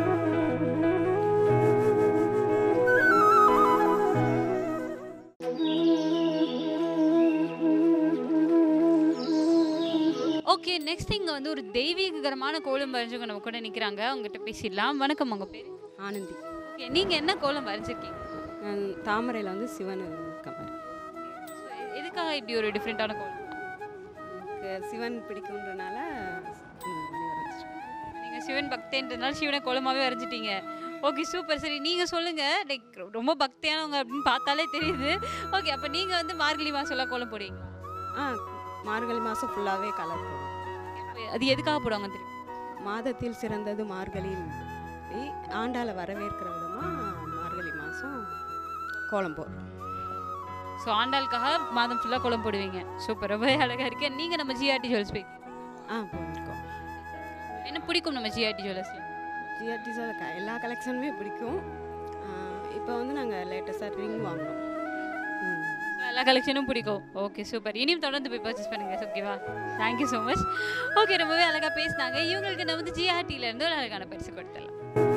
ஓகே நெக்ஸ்ட் இங்கே வந்து ஒரு தெய்வீகரமான கோலம் வரைஞ்சவங்க நம்ம கூட நிற்கிறாங்க அவங்ககிட்ட பேசிடலாம் வணக்கம் உங்கள் பேர் ஆனந்தி ஓகே நீங்கள் என்ன கோலம் வரைஞ்சிருக்கீங்க நான் தாமரையில் வந்து சிவன் இருக்க மாதிரி எதுக்காக இப்படி ஒரு டிஃப்ரெண்ட்டான கோலம் எனக்கு சிவன் பிடிக்குன்றனால இந்த மாதிரி வரைஞ்சிருக்கேன். நீங்கள் சிவன் பக்தேன்றதுனால சிவனை கோலமாகவே வரைஞ்சிட்டீங்க ஓகே சூப்பர் சரி நீங்கள் சொல்லுங்கள் லைக் ரொம்ப பக்தியானவங்க அப்படின்னு பார்த்தாலே தெரியுது ஓகே அப்போ நீங்கள் வந்து மார்கழி மாதம்லாம் கோலம் போடுவீங்க ஆ மார்கழி மாதம் ஃபுல்லாகவே கலர் போடுவோம் அது எதுக்காக போடுவாங்க தெரியும் மாதத்தில் சிறந்தது மார்கழின்னு சொல்லி ஆண்டாளை வரவேற்கிற விதமாக மார்கழி மாதம் கோலம் போடுறோம் ஸோ ஆண்டாளுக்காக மாதம் ஃபுல்லாக கோலம் போடுவீங்க சூப்பர் ரொம்பவே அழகாக இருக்கு நீங்கள் நம்ம ஜிஆர்டி ஜுவல்ஸ் போய் ஆ போயிருக்கோம் என்ன பிடிக்கும் நம்ம ஜிஆர்டி ஜுவல்லர்ஸில் ஜிஆர்டிஸில் க எல்லா கலெக்ஷனுமே பிடிக்கும் இப்போ வந்து நாங்கள் லேட்டஸ்ட்டாக ரிங் வாங்குறோம் ம். எல்லா கலெக்ஷனும் பிடிக்கும் ஓகே சூப்பர் இனியும் தொடர்ந்து போய் பர்ச்சேஸ் பண்ணுங்க ஓகேவா தேங்க்யூ ஸோ மச் ஓகே ரொம்பவே அழகாக பேசினாங்க இவங்களுக்கு நம்ம வந்து ஜிஆர்டில இருந்து ஒரு அழகான பரிசு கொடுத்துடலாம்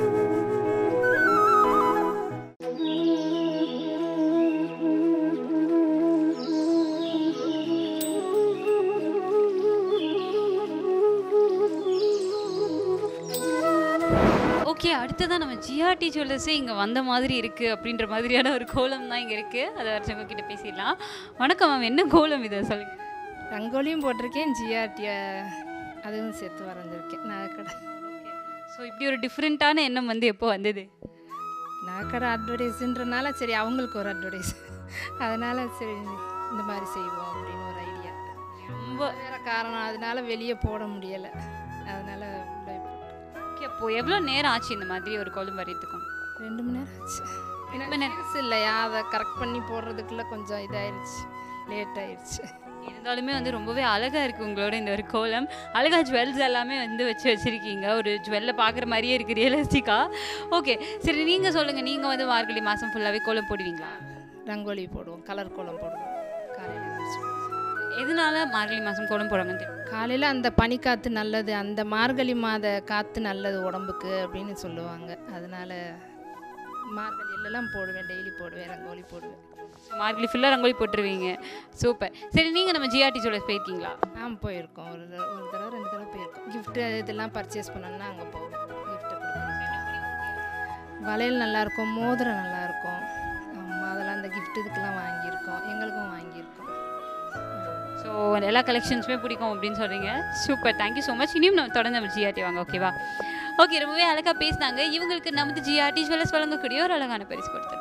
ஓகே அடுத்ததான் நம்ம ஜிஆர்டி ஜுவல்லர்ஸே இங்கே வந்த மாதிரி இருக்குது அப்படின்ற மாதிரியான ஒரு கோலம் தான் இங்கே இருக்குது அதை வரைச்சவங்க கிட்ட பேசிடலாம் வணக்கம் மேம் என்ன கோலம் இதை சொல்லுங்கள் ரங்கோலியும் போட்டிருக்கேன் ஜிஆர்டிய அதுவும் சேர்த்து வரைஞ்சிருக்கேன் நகைக்கடை ஸோ இப்படி ஒரு டிஃப்ரெண்ட்டான எண்ணம் வந்து எப்போ வந்தது நகைக்கடை அட்வர்டைஸுன்றனால சரி அவங்களுக்கு ஒரு அட்வர்டைஸ் அதனால் சரி இந்த மாதிரி செய்வோம் அப்படின்னு ஒரு ஐடியா ரொம்ப வேறு காரணம் அதனால வெளியே போட முடியலை அதனால் ஓகே அப்போ எவ்வளோ நேரம் ஆச்சு இந்த மாதிரி ஒரு கோலம் வரையத்துக்கும் ரெண்டு மணி நேரம் ஆச்சு ரெண்டு மணி நேரம் நேரம் இல்லையா அதை கரெக்ட் பண்ணி போடுறதுக்குள்ளே கொஞ்சம் இதாயிருச்சு லேட் ஆயிடுச்சு இருந்தாலுமே வந்து ரொம்பவே அழகாக இருக்குது உங்களோட இந்த ஒரு கோலம் அழகா ஜுவல்ஸ் எல்லாமே வந்து வச்சு வச்சுருக்கீங்க ஒரு ஜுவல்லை பார்க்குற மாதிரியே இருக்குது ரியலிஸ்டிக்காக ஓகே சரி நீங்கள் சொல்லுங்கள் நீங்கள் வந்து மார்கழி மாதம் ஃபுல்லாகவே கோலம் போடுவீங்களா ரங்கோலி போடுவோம் கலர் கோலம் போடுவோம் காலையில் எதனால மார்கழி மாதம் கோலம் போடாமல் தெரியும் காலையில் அந்த பனிக்காற்று நல்லது அந்த மார்கழி மாத காற்று நல்லது உடம்புக்கு அப்படின்னு சொல்லுவாங்க அதனால மார்கழியிலலாம் போடுவேன் டெய்லி போடுவேன் ரங்கோலி போடுவேன் மார்கழி ஃபுல்லாக ரங்கோலி போட்டுருவீங்க சூப்பர் சரி நீங்கள் நம்ம ஜிஆர்டி ஜுவல்லர்ஸ் போயிருக்கீங்களா ஆ போயிருக்கோம் ஒரு தடவை ஒரு தடவை ரெண்டு தடவை போயிருக்கோம் gift இதெல்லாம் பர்ச்சேஸ் பண்ணோம்னா அங்கே போவோம் gift வளையல் நல்லாயிருக்கும் மோதிரம் நல்லாயிருக்கும் ஆமாம் அதெல்லாம் அந்த gift இதுக்கெல்லாம் வாங்கியிருக்கோம் எங்களுக்கும் வாங்கியிருக்கோம் ஸோ எல்லா கலெக்ஷன்ஸுமே பிடிக்கும் அப்படின்னு சொல்கிறீங்க சூப்பர் தேங்க்யூ ஸோ மச் இனியும் நம்ம தொடர்ந்து நம்ம ஜிஆர்டி வாங்க ஓகேவா ஓகே ரொம்பவே அழகாக பேசினாங்க இவங்களுக்கு நமது ஜிஆர்டி ஜுவல்லர்ஸ் வழங்கக்கூடிய ஒரு அழகான பரிசு கொடுத்துடலாம்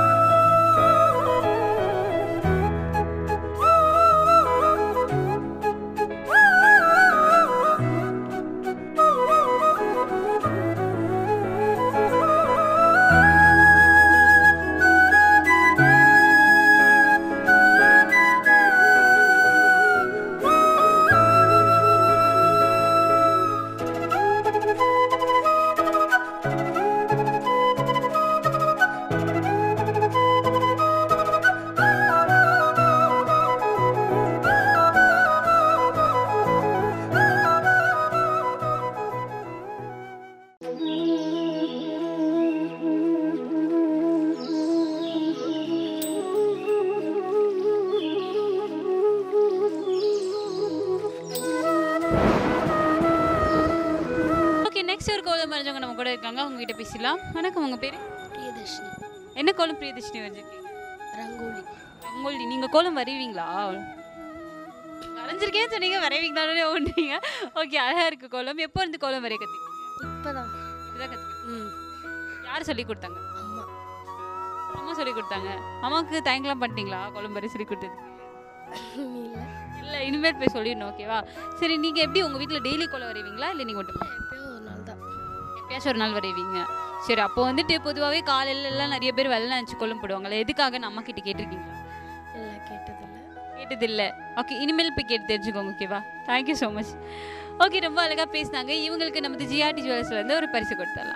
ஓகே நெக்ஸ்ட் ஒரு கோலம் வரைஞ்சவங்க நம்ம கூட இருக்காங்க அவங்க கிட்ட பேசலாம் வணக்கம் உங்க பேரு பிரியதர்ஷினி என்ன கோலம் பிரியதர்ஷினி வரைஞ்சிருக்கீங்க ரங்கோலி ரங்கோலி நீங்க கோலம் வரைவீங்களா வரைஞ்சிருக்கேன்னு சொன்னீங்க வரைவீங்களானே ஓடுறீங்க ஓகே அழகா இருக்கு கோலம் எப்போ இருந்து கோலம் வரைய கற்றுக்கிட்டீங்க இப்போதான் இதான் கற்றுக்கிட்டீங்க ம் யார் சொல்லி கொடுத்தாங்க அம்மா அம்மா சொல்லி கொடுத்தாங்க அம்மாவுக்கு தேங்க்லாம் பண்ணிட்டீங்களா கோலம் வரைய சொல்லி கொடுத்தது இல்லை இல்லை இனிமேல் போய் சொல்லிடணும் ஓகேவா சரி நீங்கள் எப்படி உங்கள் வீட்டில் டெய்லி கோலம் வரைவீங்களா இல்லை நீங்கள் மட்டும் எப்பயோ ஒரு நாள் தான் எப்பயாச்சும் ஒரு நாள் வரைவீங்க சரி அப்போ வந்துட்டு பொதுவாகவே காலையில எல்லாம் நிறைய பேர் வெள்ளம் நினச்சி கோலம் போடுவாங்களே எதுக்காக நம்ம கிட்ட கேட்டிருக்கீங்களா இல்லை கேட்டதில்லை கேட்டதில்லை ஓகே இனிமேல் போய் கேட்டு தெரிஞ்சுக்கோங்க ஓகேவா தேங்க்யூ ஸோ மச் ஓகே ரொம்ப அழகாக பேசினாங்க இவங்களுக்கு நமது ஜிஆர்டி ஜுவல்லர்ஸ்லேருந்து ஒரு பரிசு கொடுத்துடலாம்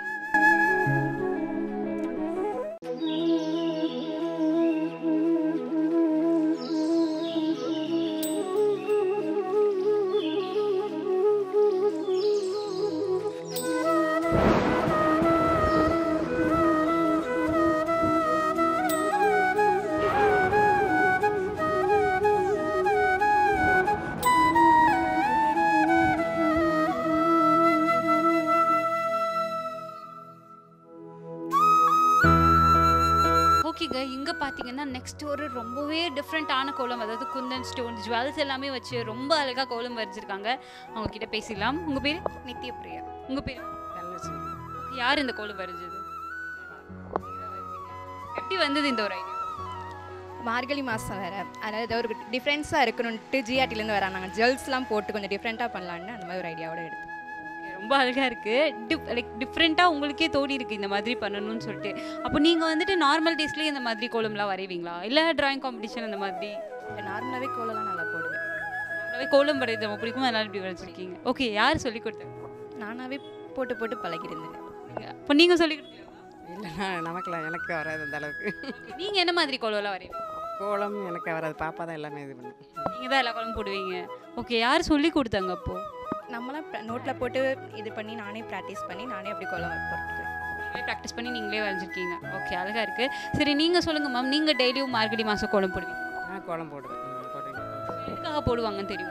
ஓகேங்க இங்கே பார்த்தீங்கன்னா நெக்ஸ்ட் ஒரு ரொம்பவே டிஃப்ரெண்ட்டான கோலம் அதாவது குந்தன் ஸ்டோன் ஜுவல்ஸ் எல்லாமே வச்சு ரொம்ப அழகாக கோலம் வரைஞ்சிருக்காங்க அவங்க கிட்ட பேசிடலாம் உங்கள் பேர் நித்ய பிரியா உங்கள் பேர் யார் இந்த கோலம் வரைஞ்சது எப்படி வந்தது இந்த ஒரு ஐடியா மார்கழி மாதம் வேறு அதனால் ஏதோ ஒரு டிஃப்ரென்ஸாக இருக்கணும்ட்டு ஜிஆர்டிலேருந்து வராங்க நாங்கள் ஜுவல்ஸ்லாம் போட்டு கொஞ்சம் டிஃப்ரெண்ட்டாக பண்ணலான்னு அந்த மாதிரி ஒரு ஐடியாவோட எடுத்தோம் ரொம்ப அழகாக இருக்குது டிஃப் லைக் டிஃப்ரெண்ட்டாக உங்களுக்கே தோடி இருக்குது இந்த மாதிரி பண்ணணும்னு சொல்லிட்டு அப்போ நீங்கள் வந்துட்டு நார்மல் டேஸ்லேயே இந்த மாதிரி கோலம்லாம் வரைவீங்களா இல்லை டிராயிங் காம்படிஷன் அந்த மாதிரி நார்மலாகவே கோலம்லாம் நல்லா போடுவேன் நார்மலாகவே கோலம் வரைறது ரொம்ப பிடிக்கும் அதனால இப்படி வரைச்சிருக்கீங்க ஓகே யார் சொல்லி கொடுத்தாங்க நானாகவே போட்டு போட்டு பழகிருந்தேன் இப்போ நீங்கள் சொல்லி கொடுத்தீங்க இல்லைண்ணா நமக்குலாம் எனக்கு வராது அந்த அளவுக்கு நீங்கள் என்ன மாதிரி கோலம்லாம் வரைவீங்க கோலம் எனக்கு வராது பாப்பா தான் எல்லாமே இது பண்ணும் நீங்கள் தான் எல்லா கோலம் போடுவீங்க ஓகே யார் சொல்லி கொடுத்தாங்க அப்போது நம்மளாம் நோட்டில் போட்டு இது பண்ணி நானே ப்ராக்டிஸ் பண்ணி நானே அப்படி கோலம் போட்டுக்குவேன் நீங்களே ப்ராக்டிஸ் பண்ணி நீங்களே வரைஞ்சிருக்கீங்க ஓகே அழகாக இருக்குது சரி நீங்கள் சொல்லுங்கள் மேம் நீங்கள் டெய்லியும் மார்கழி மாதம் கோலம் போடுவீங்க நான் கோலம் போடுவேன் ம், போடுவேன் எதுக்காக போடுவாங்கன்னு தெரியும்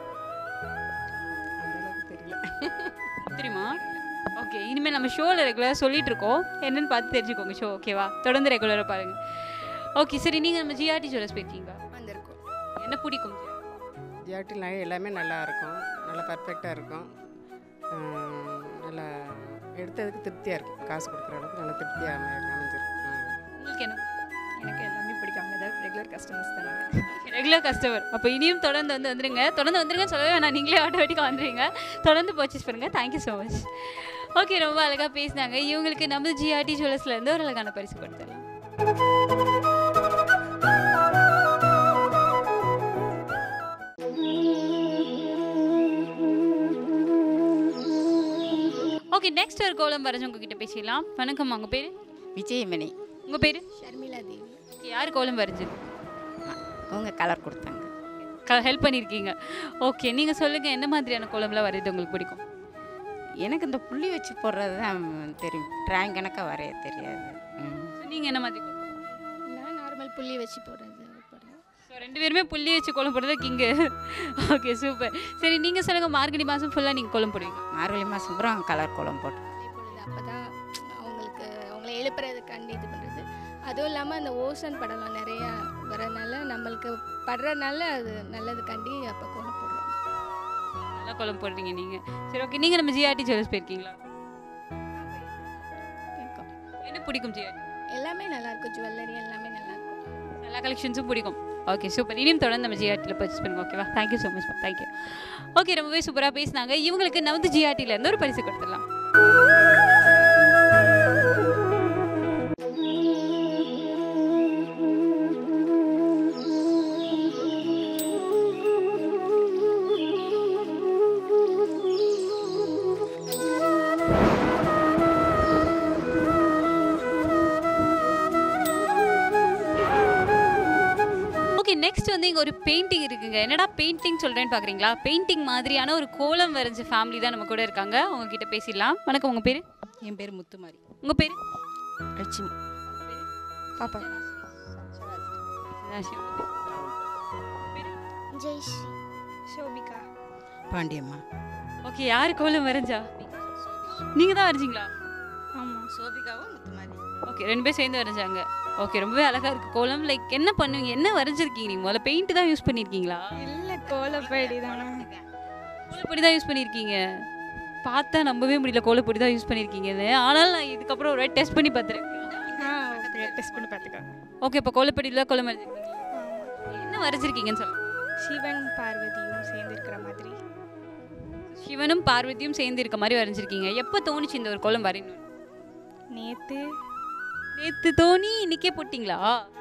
அந்த அளவுக்கு தெரியல தெரியுமா ஓகே இனிமேல் நம்ம ஷோவில் ரெகுலராக சொல்லிட்டு இருக்கோம் என்னன்னு பார்த்து தெரிஞ்சுக்கோங்க ஷோ ஓகேவா தொடர்ந்து ரெகுலராக பாருங்க ஓகே சரி நீங்கள் நம்ம ஜிஆர்டி ஜுவல்லர்ஸ் போயிருக்கீங்களா வந்திருக்கோம் என்ன பிடிக்கும் ஜிஆர்டி நகை எல்லாமே நல்லா இருக்கும் நல்லா பர்ஃபெக்டாக இருக்கும் ஆம், நல்லா எடுத்ததுக்கு திருப்தியாக இருக்கும் காசு கொடுக்குற அளவுக்கு நல்லா திருப்தியாக அமை அமைஞ்சிருக்கும் ம். உங்களுக்கு என்ன எனக்கு எல்லாமே பிடிக்கும் அங்கே தான் ரெகுலர் கஸ்டமர்ஸ் தான் நாங்கள் ரெகுலர் கஸ்டமர் அப்போ இனியும் தொடர்ந்து வந்து வந்துருங்க தொடர்ந்து வந்துருங்க சொல்லவே வேணாம் நீங்களே ஆட்டோமேட்டிக்காக வந்துருங்க தொடர்ந்து பர்ச்சேஸ் பண்ணுங்கள் தேங்க்யூ ஸோ மச் ஓகே ரொம்ப அழகாக பேசினாங்க இவங்களுக்கு நம்ம ஜிஆர்டி ஜுவல்லர்ஸ்லேருந்து ஒரு அழகான பரிசு கொடுத்துடலாம் ஓகே நெக்ஸ்ட் ஒரு கோலம் வரைஞ்சவங்க கிட்ட பேசிடலாம் வணக்கம் உங்கள் பேர் விஜயமணி உங்கள் பேர் ஷர்மிளா தேவி யார் கோலம் வரைஞ்சது அவங்க கலர் கொடுத்தாங்க ஹெல்ப் பண்ணியிருக்கீங்க ஓகே நீங்கள் சொல்லுங்கள் என்ன மாதிரியான கோலம்லாம் வரையுது உங்களுக்கு பிடிக்கும் எனக்கு இந்த புள்ளி வச்சு போடுறது தான் தெரியும் ட்ராயிங் கணக்காக வரைய தெரியாது ம். நீங்கள் என்ன மாதிரி கோலம் நான் நார்மல் புள்ளி வச்சு போடுறது போடுறேன் ஸோ ரெண்டு பேருமே புள்ளி வச்சு கோலம் போடுறது கிங்கு ஓகே சூப்பர் சரி நீங்கள் சொல்லுங்கள் மார்கழி மாதம் ஃபுல்லாக நீங்கள் கோலம் போடுவீங்க மார்கழி மாதம் பூரா கலர் கோலம் போட்டு அப்போ தான் அவங்களுக்கு அவங்கள எழுப்புறதுக்காண்டி இது பண்ணுறது அதுவும் இல்லாமல் அந்த ஓசன் படம்லாம் நிறையா வரனால நம்மளுக்கு படுறதுனால அது நல்லதுக்காண்டி அப்போ கோலம் போடுறோம் நல்லா கோலம் போடுறீங்க நீங்கள் சரி ஓகே நீங்கள் நம்ம ஜிஆர்டி ஜுவல்ஸ் போயிருக்கீங்களா என்ன பிடிக்கும் ஜிஆர்டி எல்லாமே நல்லா இருக்கும் ஜுவல்லரி எல்லாமே நல்லா இருக்கும் எல்லா கலெக்ஷன்ஸும் பிடிக்கும் ஓகே சூப்பர் இனியும் தொடர்ந்து நம்ம ஜிஆர்டியில் பர்ச்சேஸ் பண்ணுங்க ஓகேவா thank you so much thank you okay ரொம்பவே சூப்பராக பேசினாங்க இவங்களுக்கு நான் வந்து ஜிஆர்டியில் இருந்து ஒரு பரிசு கொடுத்துடலாம் ஓகே நெக்ஸ்ட் வந்து இங்கே ஒரு பெயிண்டிங் இருக்குங்க என்னடா பெயிண்டிங் சொல்கிறேன்னு பார்க்குறீங்களா பெயிண்டிங் மாதிரியான ஒரு கோலம் வரைஞ்ச ஃபேமிலி தான் நம்ம கூட இருக்காங்க அவங்க கிட்ட பேசிடலாம் வணக்கம் உங்கள் பேர் என் பேர் முத்துமாரி உங்கள் பேர் லட்சுமி பாப்பா ஜெய்ஸ்ரீ ஷோபிகா பாண்டியம்மா ஓகே யார் கோலம் வரைஞ்சா நீங்கள் தான் வரைஞ்சிங்களா ஆமாம் சோபிகாவும் முத்துமாரி ஓகே ரெண்டு பேரும் சேர்ந்து வரைஞ்சாங்க ஓகே ரொம்பவே அழகாக இருக்குது கோலம் லைக் என்ன பண்ணுவீங்க என்ன வரைஞ்சிருக்கீங்க நீங்கள் முதல்ல பெயிண்ட் தான் யூஸ் பண்ணியிருக்கீங்களா இல்லை கோலப்படி தான் கோலப்பொடி தான் யூஸ் பண்ணியிருக்கீங்க பார்த்தா நம்பவே முடியல கோலப்பொடி தான் யூஸ் பண்ணியிருக்கீங்கன்னு ஆனால் நான் இதுக்கப்புறம் ஒரு டெஸ்ட் பண்ணி பார்த்துருக்கேன் ஆ ஓகே டெஸ்ட் பண்ணி பார்த்துக்கோங்க ஓகே இப்போ கோலப்பொடியில் கோலம் வரைஞ்சிருக்கீங்க என்ன வரைஞ்சிருக்கீங்கன்னு சொல்லுங்க சிவன் பார்வதியும் சேர்ந்து இருக்கிற மாதிரி சிவனும் பார்வதியும் சேர்ந்து இருக்க மாதிரி வரைஞ்சிருக்கீங்க எப்போ தோணுச்சு இந்த ஒரு கோலம் வரையணும் நேற்று நேற்று தோணி இன்னைக்கே போட்டிங்களா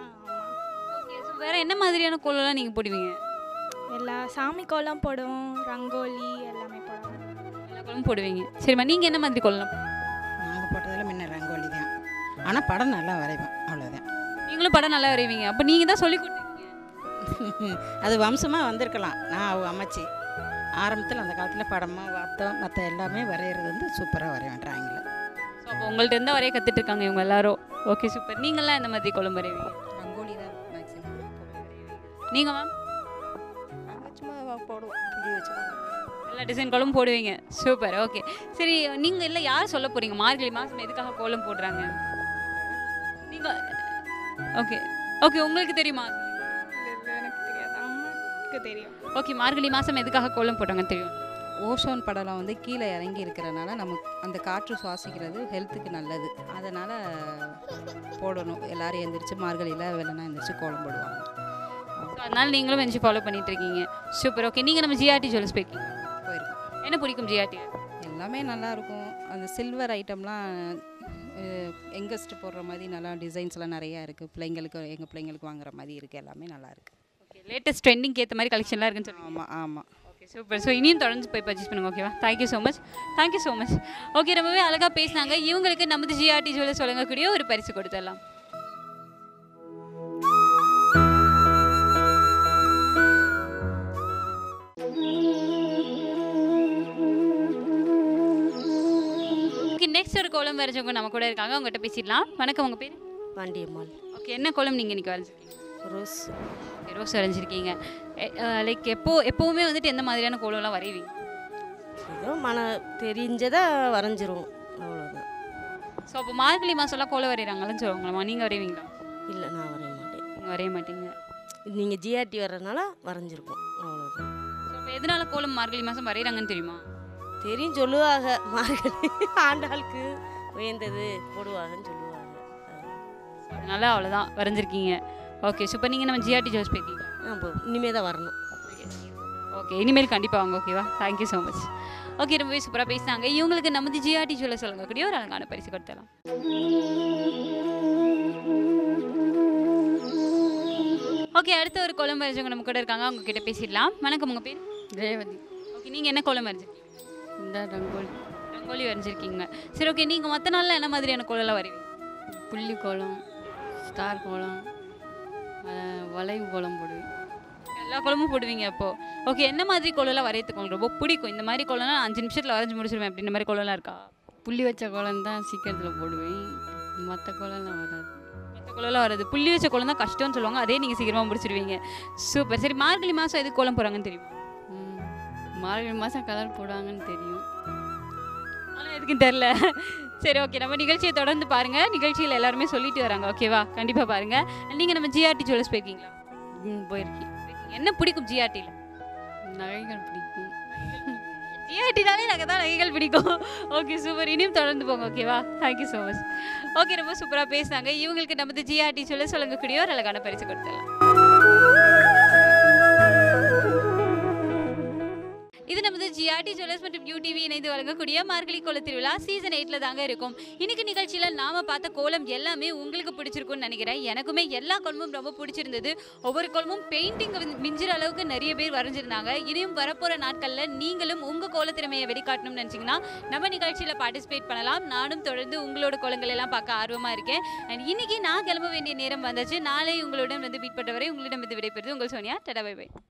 ஓகே ஸோ வேற என்ன மாதிரியான கோலம்லாம் நீங்கள் போடுவீங்க எல்லா சாமி கோலம் போடுவோம் ரங்கோலி எல்லாமே போடுவோம் எல்லா கோலமும் போடுவீங்க சரிம்மா நீங்கள் என்ன மாதிரி கோலம் நாங்கள் போட்டதில் முன்ன ரங்கோலி தான் ஆனால் படம் நல்லா வரைவேன் அவ்வளோதான் நீங்களும் படம் நல்லா வரைவீங்க அப்போ நீங்கள் தான் சொல்லி கொடுத்தீங்க அது வம்சமாக வந்திருக்கலாம் நான் அவங்க அம்மாச்சி ஆரம்பத்தில் அந்த காலத்தில் படமாக வாத்தம் மற்ற எல்லாமே வரைகிறது வந்து சூப்பராக வரைவேன் ட்ராயிங்கில் ஸோ அப்போ உங்கள்ட்ட இருந்து வரைய கற்றுட்டு இருக்காங்க இவங்க எல்லாரும் ஓகே சூப்பர் நீங்களாம் எந்த மாதிரி கோலம் வரைவீங்க ரங்கோலி தான் மேக்ஸிமம் நீங்கள் மேம் சும்மா போடுவோம் புளி வச்சுக்கோங்க எல்லா டிசைன் கோலம் போடுவீங்க சூப்பர் ஓகே சரி நீங்கள் இல்லை யார் சொல்ல போகிறீங்க மார்கழி மாதம் எதுக்காக கோலம் போடுறாங்க நீங்கள் ஓகே ஓகே உங்களுக்கு தெரியுமா எனக்கு தெரியாது அம்மாவுக்கு தெரியும் ஓகே மார்கழி மாதம் எதுக்காக கோலம் போடுறாங்கன்னு தெரியும் ஓசோன் படலம் வந்து கீழே இறங்கி இருக்கிறனால நமக்கு அந்த காற்று சுவாசிக்கிறது ஹெல்த்துக்கு நல்லது அதனால் போடணும் எல்லாரும் எந்திரிச்சு மார்கழியில் வெள்ளனா எந்திரிச்சு கோலம் போடுவாங்க So, அதனால நீங்களும் வெஞ்சு ஃபாலோ பண்ணிட்டு இருக்கீங்க சூப்பர் ஓகே நீங்கள் நம்ம ஜிஆர்டி ஜுவல்ஸ் போயிருக்கீங்க போயிருக்கோம் என்ன பிடிக்கும் ஜிஆர்டி எல்லாமே நல்லா இருக்கும் அந்த சில்வர் ஐட்டம்லாம் எங்கஸ்ட் போடுற மாதிரி நல்லா டிசைன்ஸ்லாம் நிறையா இருக்குது பிள்ளைங்களுக்கு எங்கள் பிள்ளைங்களுக்கு வாங்குற மாதிரி இருக்குது எல்லாமே நல்லா இருக்குது ஓகே லேட்டஸ்ட் ட்ரெண்டிங் ஏற்ற மாதிரி கலெக்ஷன்லாம் இருக்குன்னு சொல்லுங்க ஆமாம் ஆமாம் ஓகே சூப்பர் ஸோ இனியும் தொடர்ந்து போய் பர்ச்சேஸ் பண்ணுங்க ஓகேவா thank you so much thank you so much okay ரொம்பவே அழகாக பேசினாங்க இவங்களுக்கு நமது ஜிஆர்டி ஜுவல்ஸ் வழங்கக்கூடிய ஒரு பரிசு கொடுத்துடலாம் ஓகே நெக்ஸ்ட் ஒரு கோலம் வரைஞ்சவங்க நம்ம கூட இருக்காங்க அவங்ககிட்ட பேசிடலாம் வணக்கம் உங்கள் பேர் பாண்டியம்மாள் ஓகே என்ன கோலம் நீங்கள் இன்னைக்கு வரைஞ்சிருக்கீங்க ரோஸ் ஓகே ரோஸ் வரைஞ்சிருக்கீங்க லைக் எப்போ எப்போவுமே வந்துட்டு எந்த மாதிரியான கோலம்லாம் வரைவீங்க ஏதோ மன தெரிஞ்சதை வரைஞ்சிருவோம் அவ்வளோதான் ஸோ அப்போ மார்கழி மாதம்லாம் கோலம் வரைகிறாங்கன்னு சொல்லுவாங்களா நீங்கள் வரைவீங்களா இல்லை நான் வரைய மாட்டேன் நீங்கள் வரைய மாட்டீங்க நீங்கள் ஜிஆர்டி வர்றதுனால வரைஞ்சிருக்கோம் அவ்வளோதான் ஸோ அப்போ எதனால கோலம் மார்கழி மாதம் வரைகிறாங்கன்னு தெரியுமா தெரியும் சொல்லுவாங்க மார்கழி ஆண்டாளுக்கு உயர்ந்தது போடுவாங்கன்னு சொல்லுவாங்க அதனால அவ்வளோதான் வரைஞ்சிருக்கீங்க ஓகே சூப்பர் நீங்கள் நம்ம ஜிஆர்டி ஜோஸ் போயிருக்கீங்க ஆ இனிமே தான் வரணும் ஓகே இனிமேல் கண்டிப்பாக வாங்க ஓகேவா தேங்க்யூ ஸோ மச் ஓகே ரொம்பவே சூப்பராக பேசினாங்க இவங்களுக்கு நமது ஜிஆர்டி ஜுவல்ல சொல்லக்கூடிய ஒரு அழகான பரிசு கொடுத்தலாம் ஓகே அடுத்த ஒரு கோலம் வரைஞ்சவங்க நம்ம கூட இருக்காங்க அவங்க கிட்ட பேசிடலாம் வணக்கம் உங்கள் பேர் ரேவதி ஓகே நீங்கள் என்ன கோலம் வரைஞ்சிருக்கீங்க இந்த ரங்கோலி ரங்கோலி வரைஞ்சிருக்கீங்க சரி ஓகே நீங்கள் மற்ற நாளில் என்ன மாதிரியான கோலம்லாம் வரைவீங்க புள்ளி கோலம் ஸ்டார் கோலம் அஹ், வளைவு கோலம் போடுவேன் எல்லா கோலமும் போடுவீங்க அப்போ ஓகே என்ன மாதிரி கோலம்லாம் வரையறதுக்கு உங்களுக்கு ரொம்ப பிடிக்கும் இந்த மாதிரி கோலம்லாம் நான் அஞ்சு நிமிஷத்தில் வரைஞ்சி முடிச்சிருவேன் அப்படின்ற மாதிரி கோலம்லாம் இருக்கா புள்ளி வச்ச கோலம் தான் சீக்கிரத்தில் போடுவேன் மற்ற கோலம்லாம் வராது மற்ற கோலம்லாம் வராது புள்ளி வச்ச கோலம் தான் கஷ்டம்னு சொல்லுவாங்க அதே நீங்கள் சீக்கிரமாக முடிச்சிருவீங்க சூப்பர் சரி மார்கழி மாதம் எதுக்கு கோலம் போகிறாங்கன்னு தெரியுமா ம். மார்கழி மாதம் கலர் போடுவாங்கன்னு தெரியும் ஆனால் எதுக்கும் தெரில சரி ஓகே நம்ம நிகழ்ச்சியை தொடர்ந்து பாருங்க நிகழ்ச்சியில் எல்லாருமே சொல்லிட்டு வராங்க ஓகேவா கண்டிப்பா பாருங்க நீங்க நம்ம ஜிஆர்டி ஜுவல்லர்ஸ் போயிருக்கீங்களா போயிருக்கேன் என்ன பிடிக்கும் ஜிஆர்டியில் நகைகள் பிடிக்கும் ஜிஆர்டினாலே எனக்கு தான் நகைகள் பிடிக்கும் ஓகே சூப்பர் இனியும் தொடர்ந்து போங்க ஓகேவா தேங்க்யூ ஸோ மச் ஓகே ரொம்ப சூப்பராக பேசுனாங்க இவங்களுக்கு நமது ஜிஆர்டி சொல்ல சொல்லக்கூடிய ஒரு அழகான பரிசு கொடுத்துடலாம் இது நமது ஜிஆர்டி ஜுவல்லர்ஸ் மற்றும் யூடிவி இணைந்து வழங்கக்கூடிய மார்கழி கோல திருவிழா சீசன் எயிட்ல தாங்க இருக்கும் இன்னைக்கு நிகழ்ச்சியில நாம பார்த்த கோலம் எல்லாமே உங்களுக்கு பிடிச்சிருக்கும்னு நினைக்கிறேன் எனக்குமே எல்லா கோலமும் ரொம்ப பிடிச்சிருந்தது ஒவ்வொரு கோலமும் பெயிண்டிங் மிஞ்சிற அளவுக்கு நிறைய பேர் வரைஞ்சிருந்தாங்க இனியும் வரப்போற நாட்கள்ல நீங்களும் உங்க கோல திறமையை வெளிக்காட்டணும்னு நினைச்சீங்கன்னா நம்ம நிகழ்ச்சியில பார்ட்டிசிபேட் பண்ணலாம் நானும் தொடர்ந்து உங்களோட கோலங்கள் எல்லாம் பார்க்க ஆர்வமா இருக்கேன் அண்ட் இன்னைக்கு நான் கிளம்ப வேண்டிய நேரம் வந்தாச்சு நாளை உங்களுடன் வந்து மீட் பண்ற வரை உங்களிடம் வந்து விடைபெறுது உங்கள் சோனியா டடா பை பை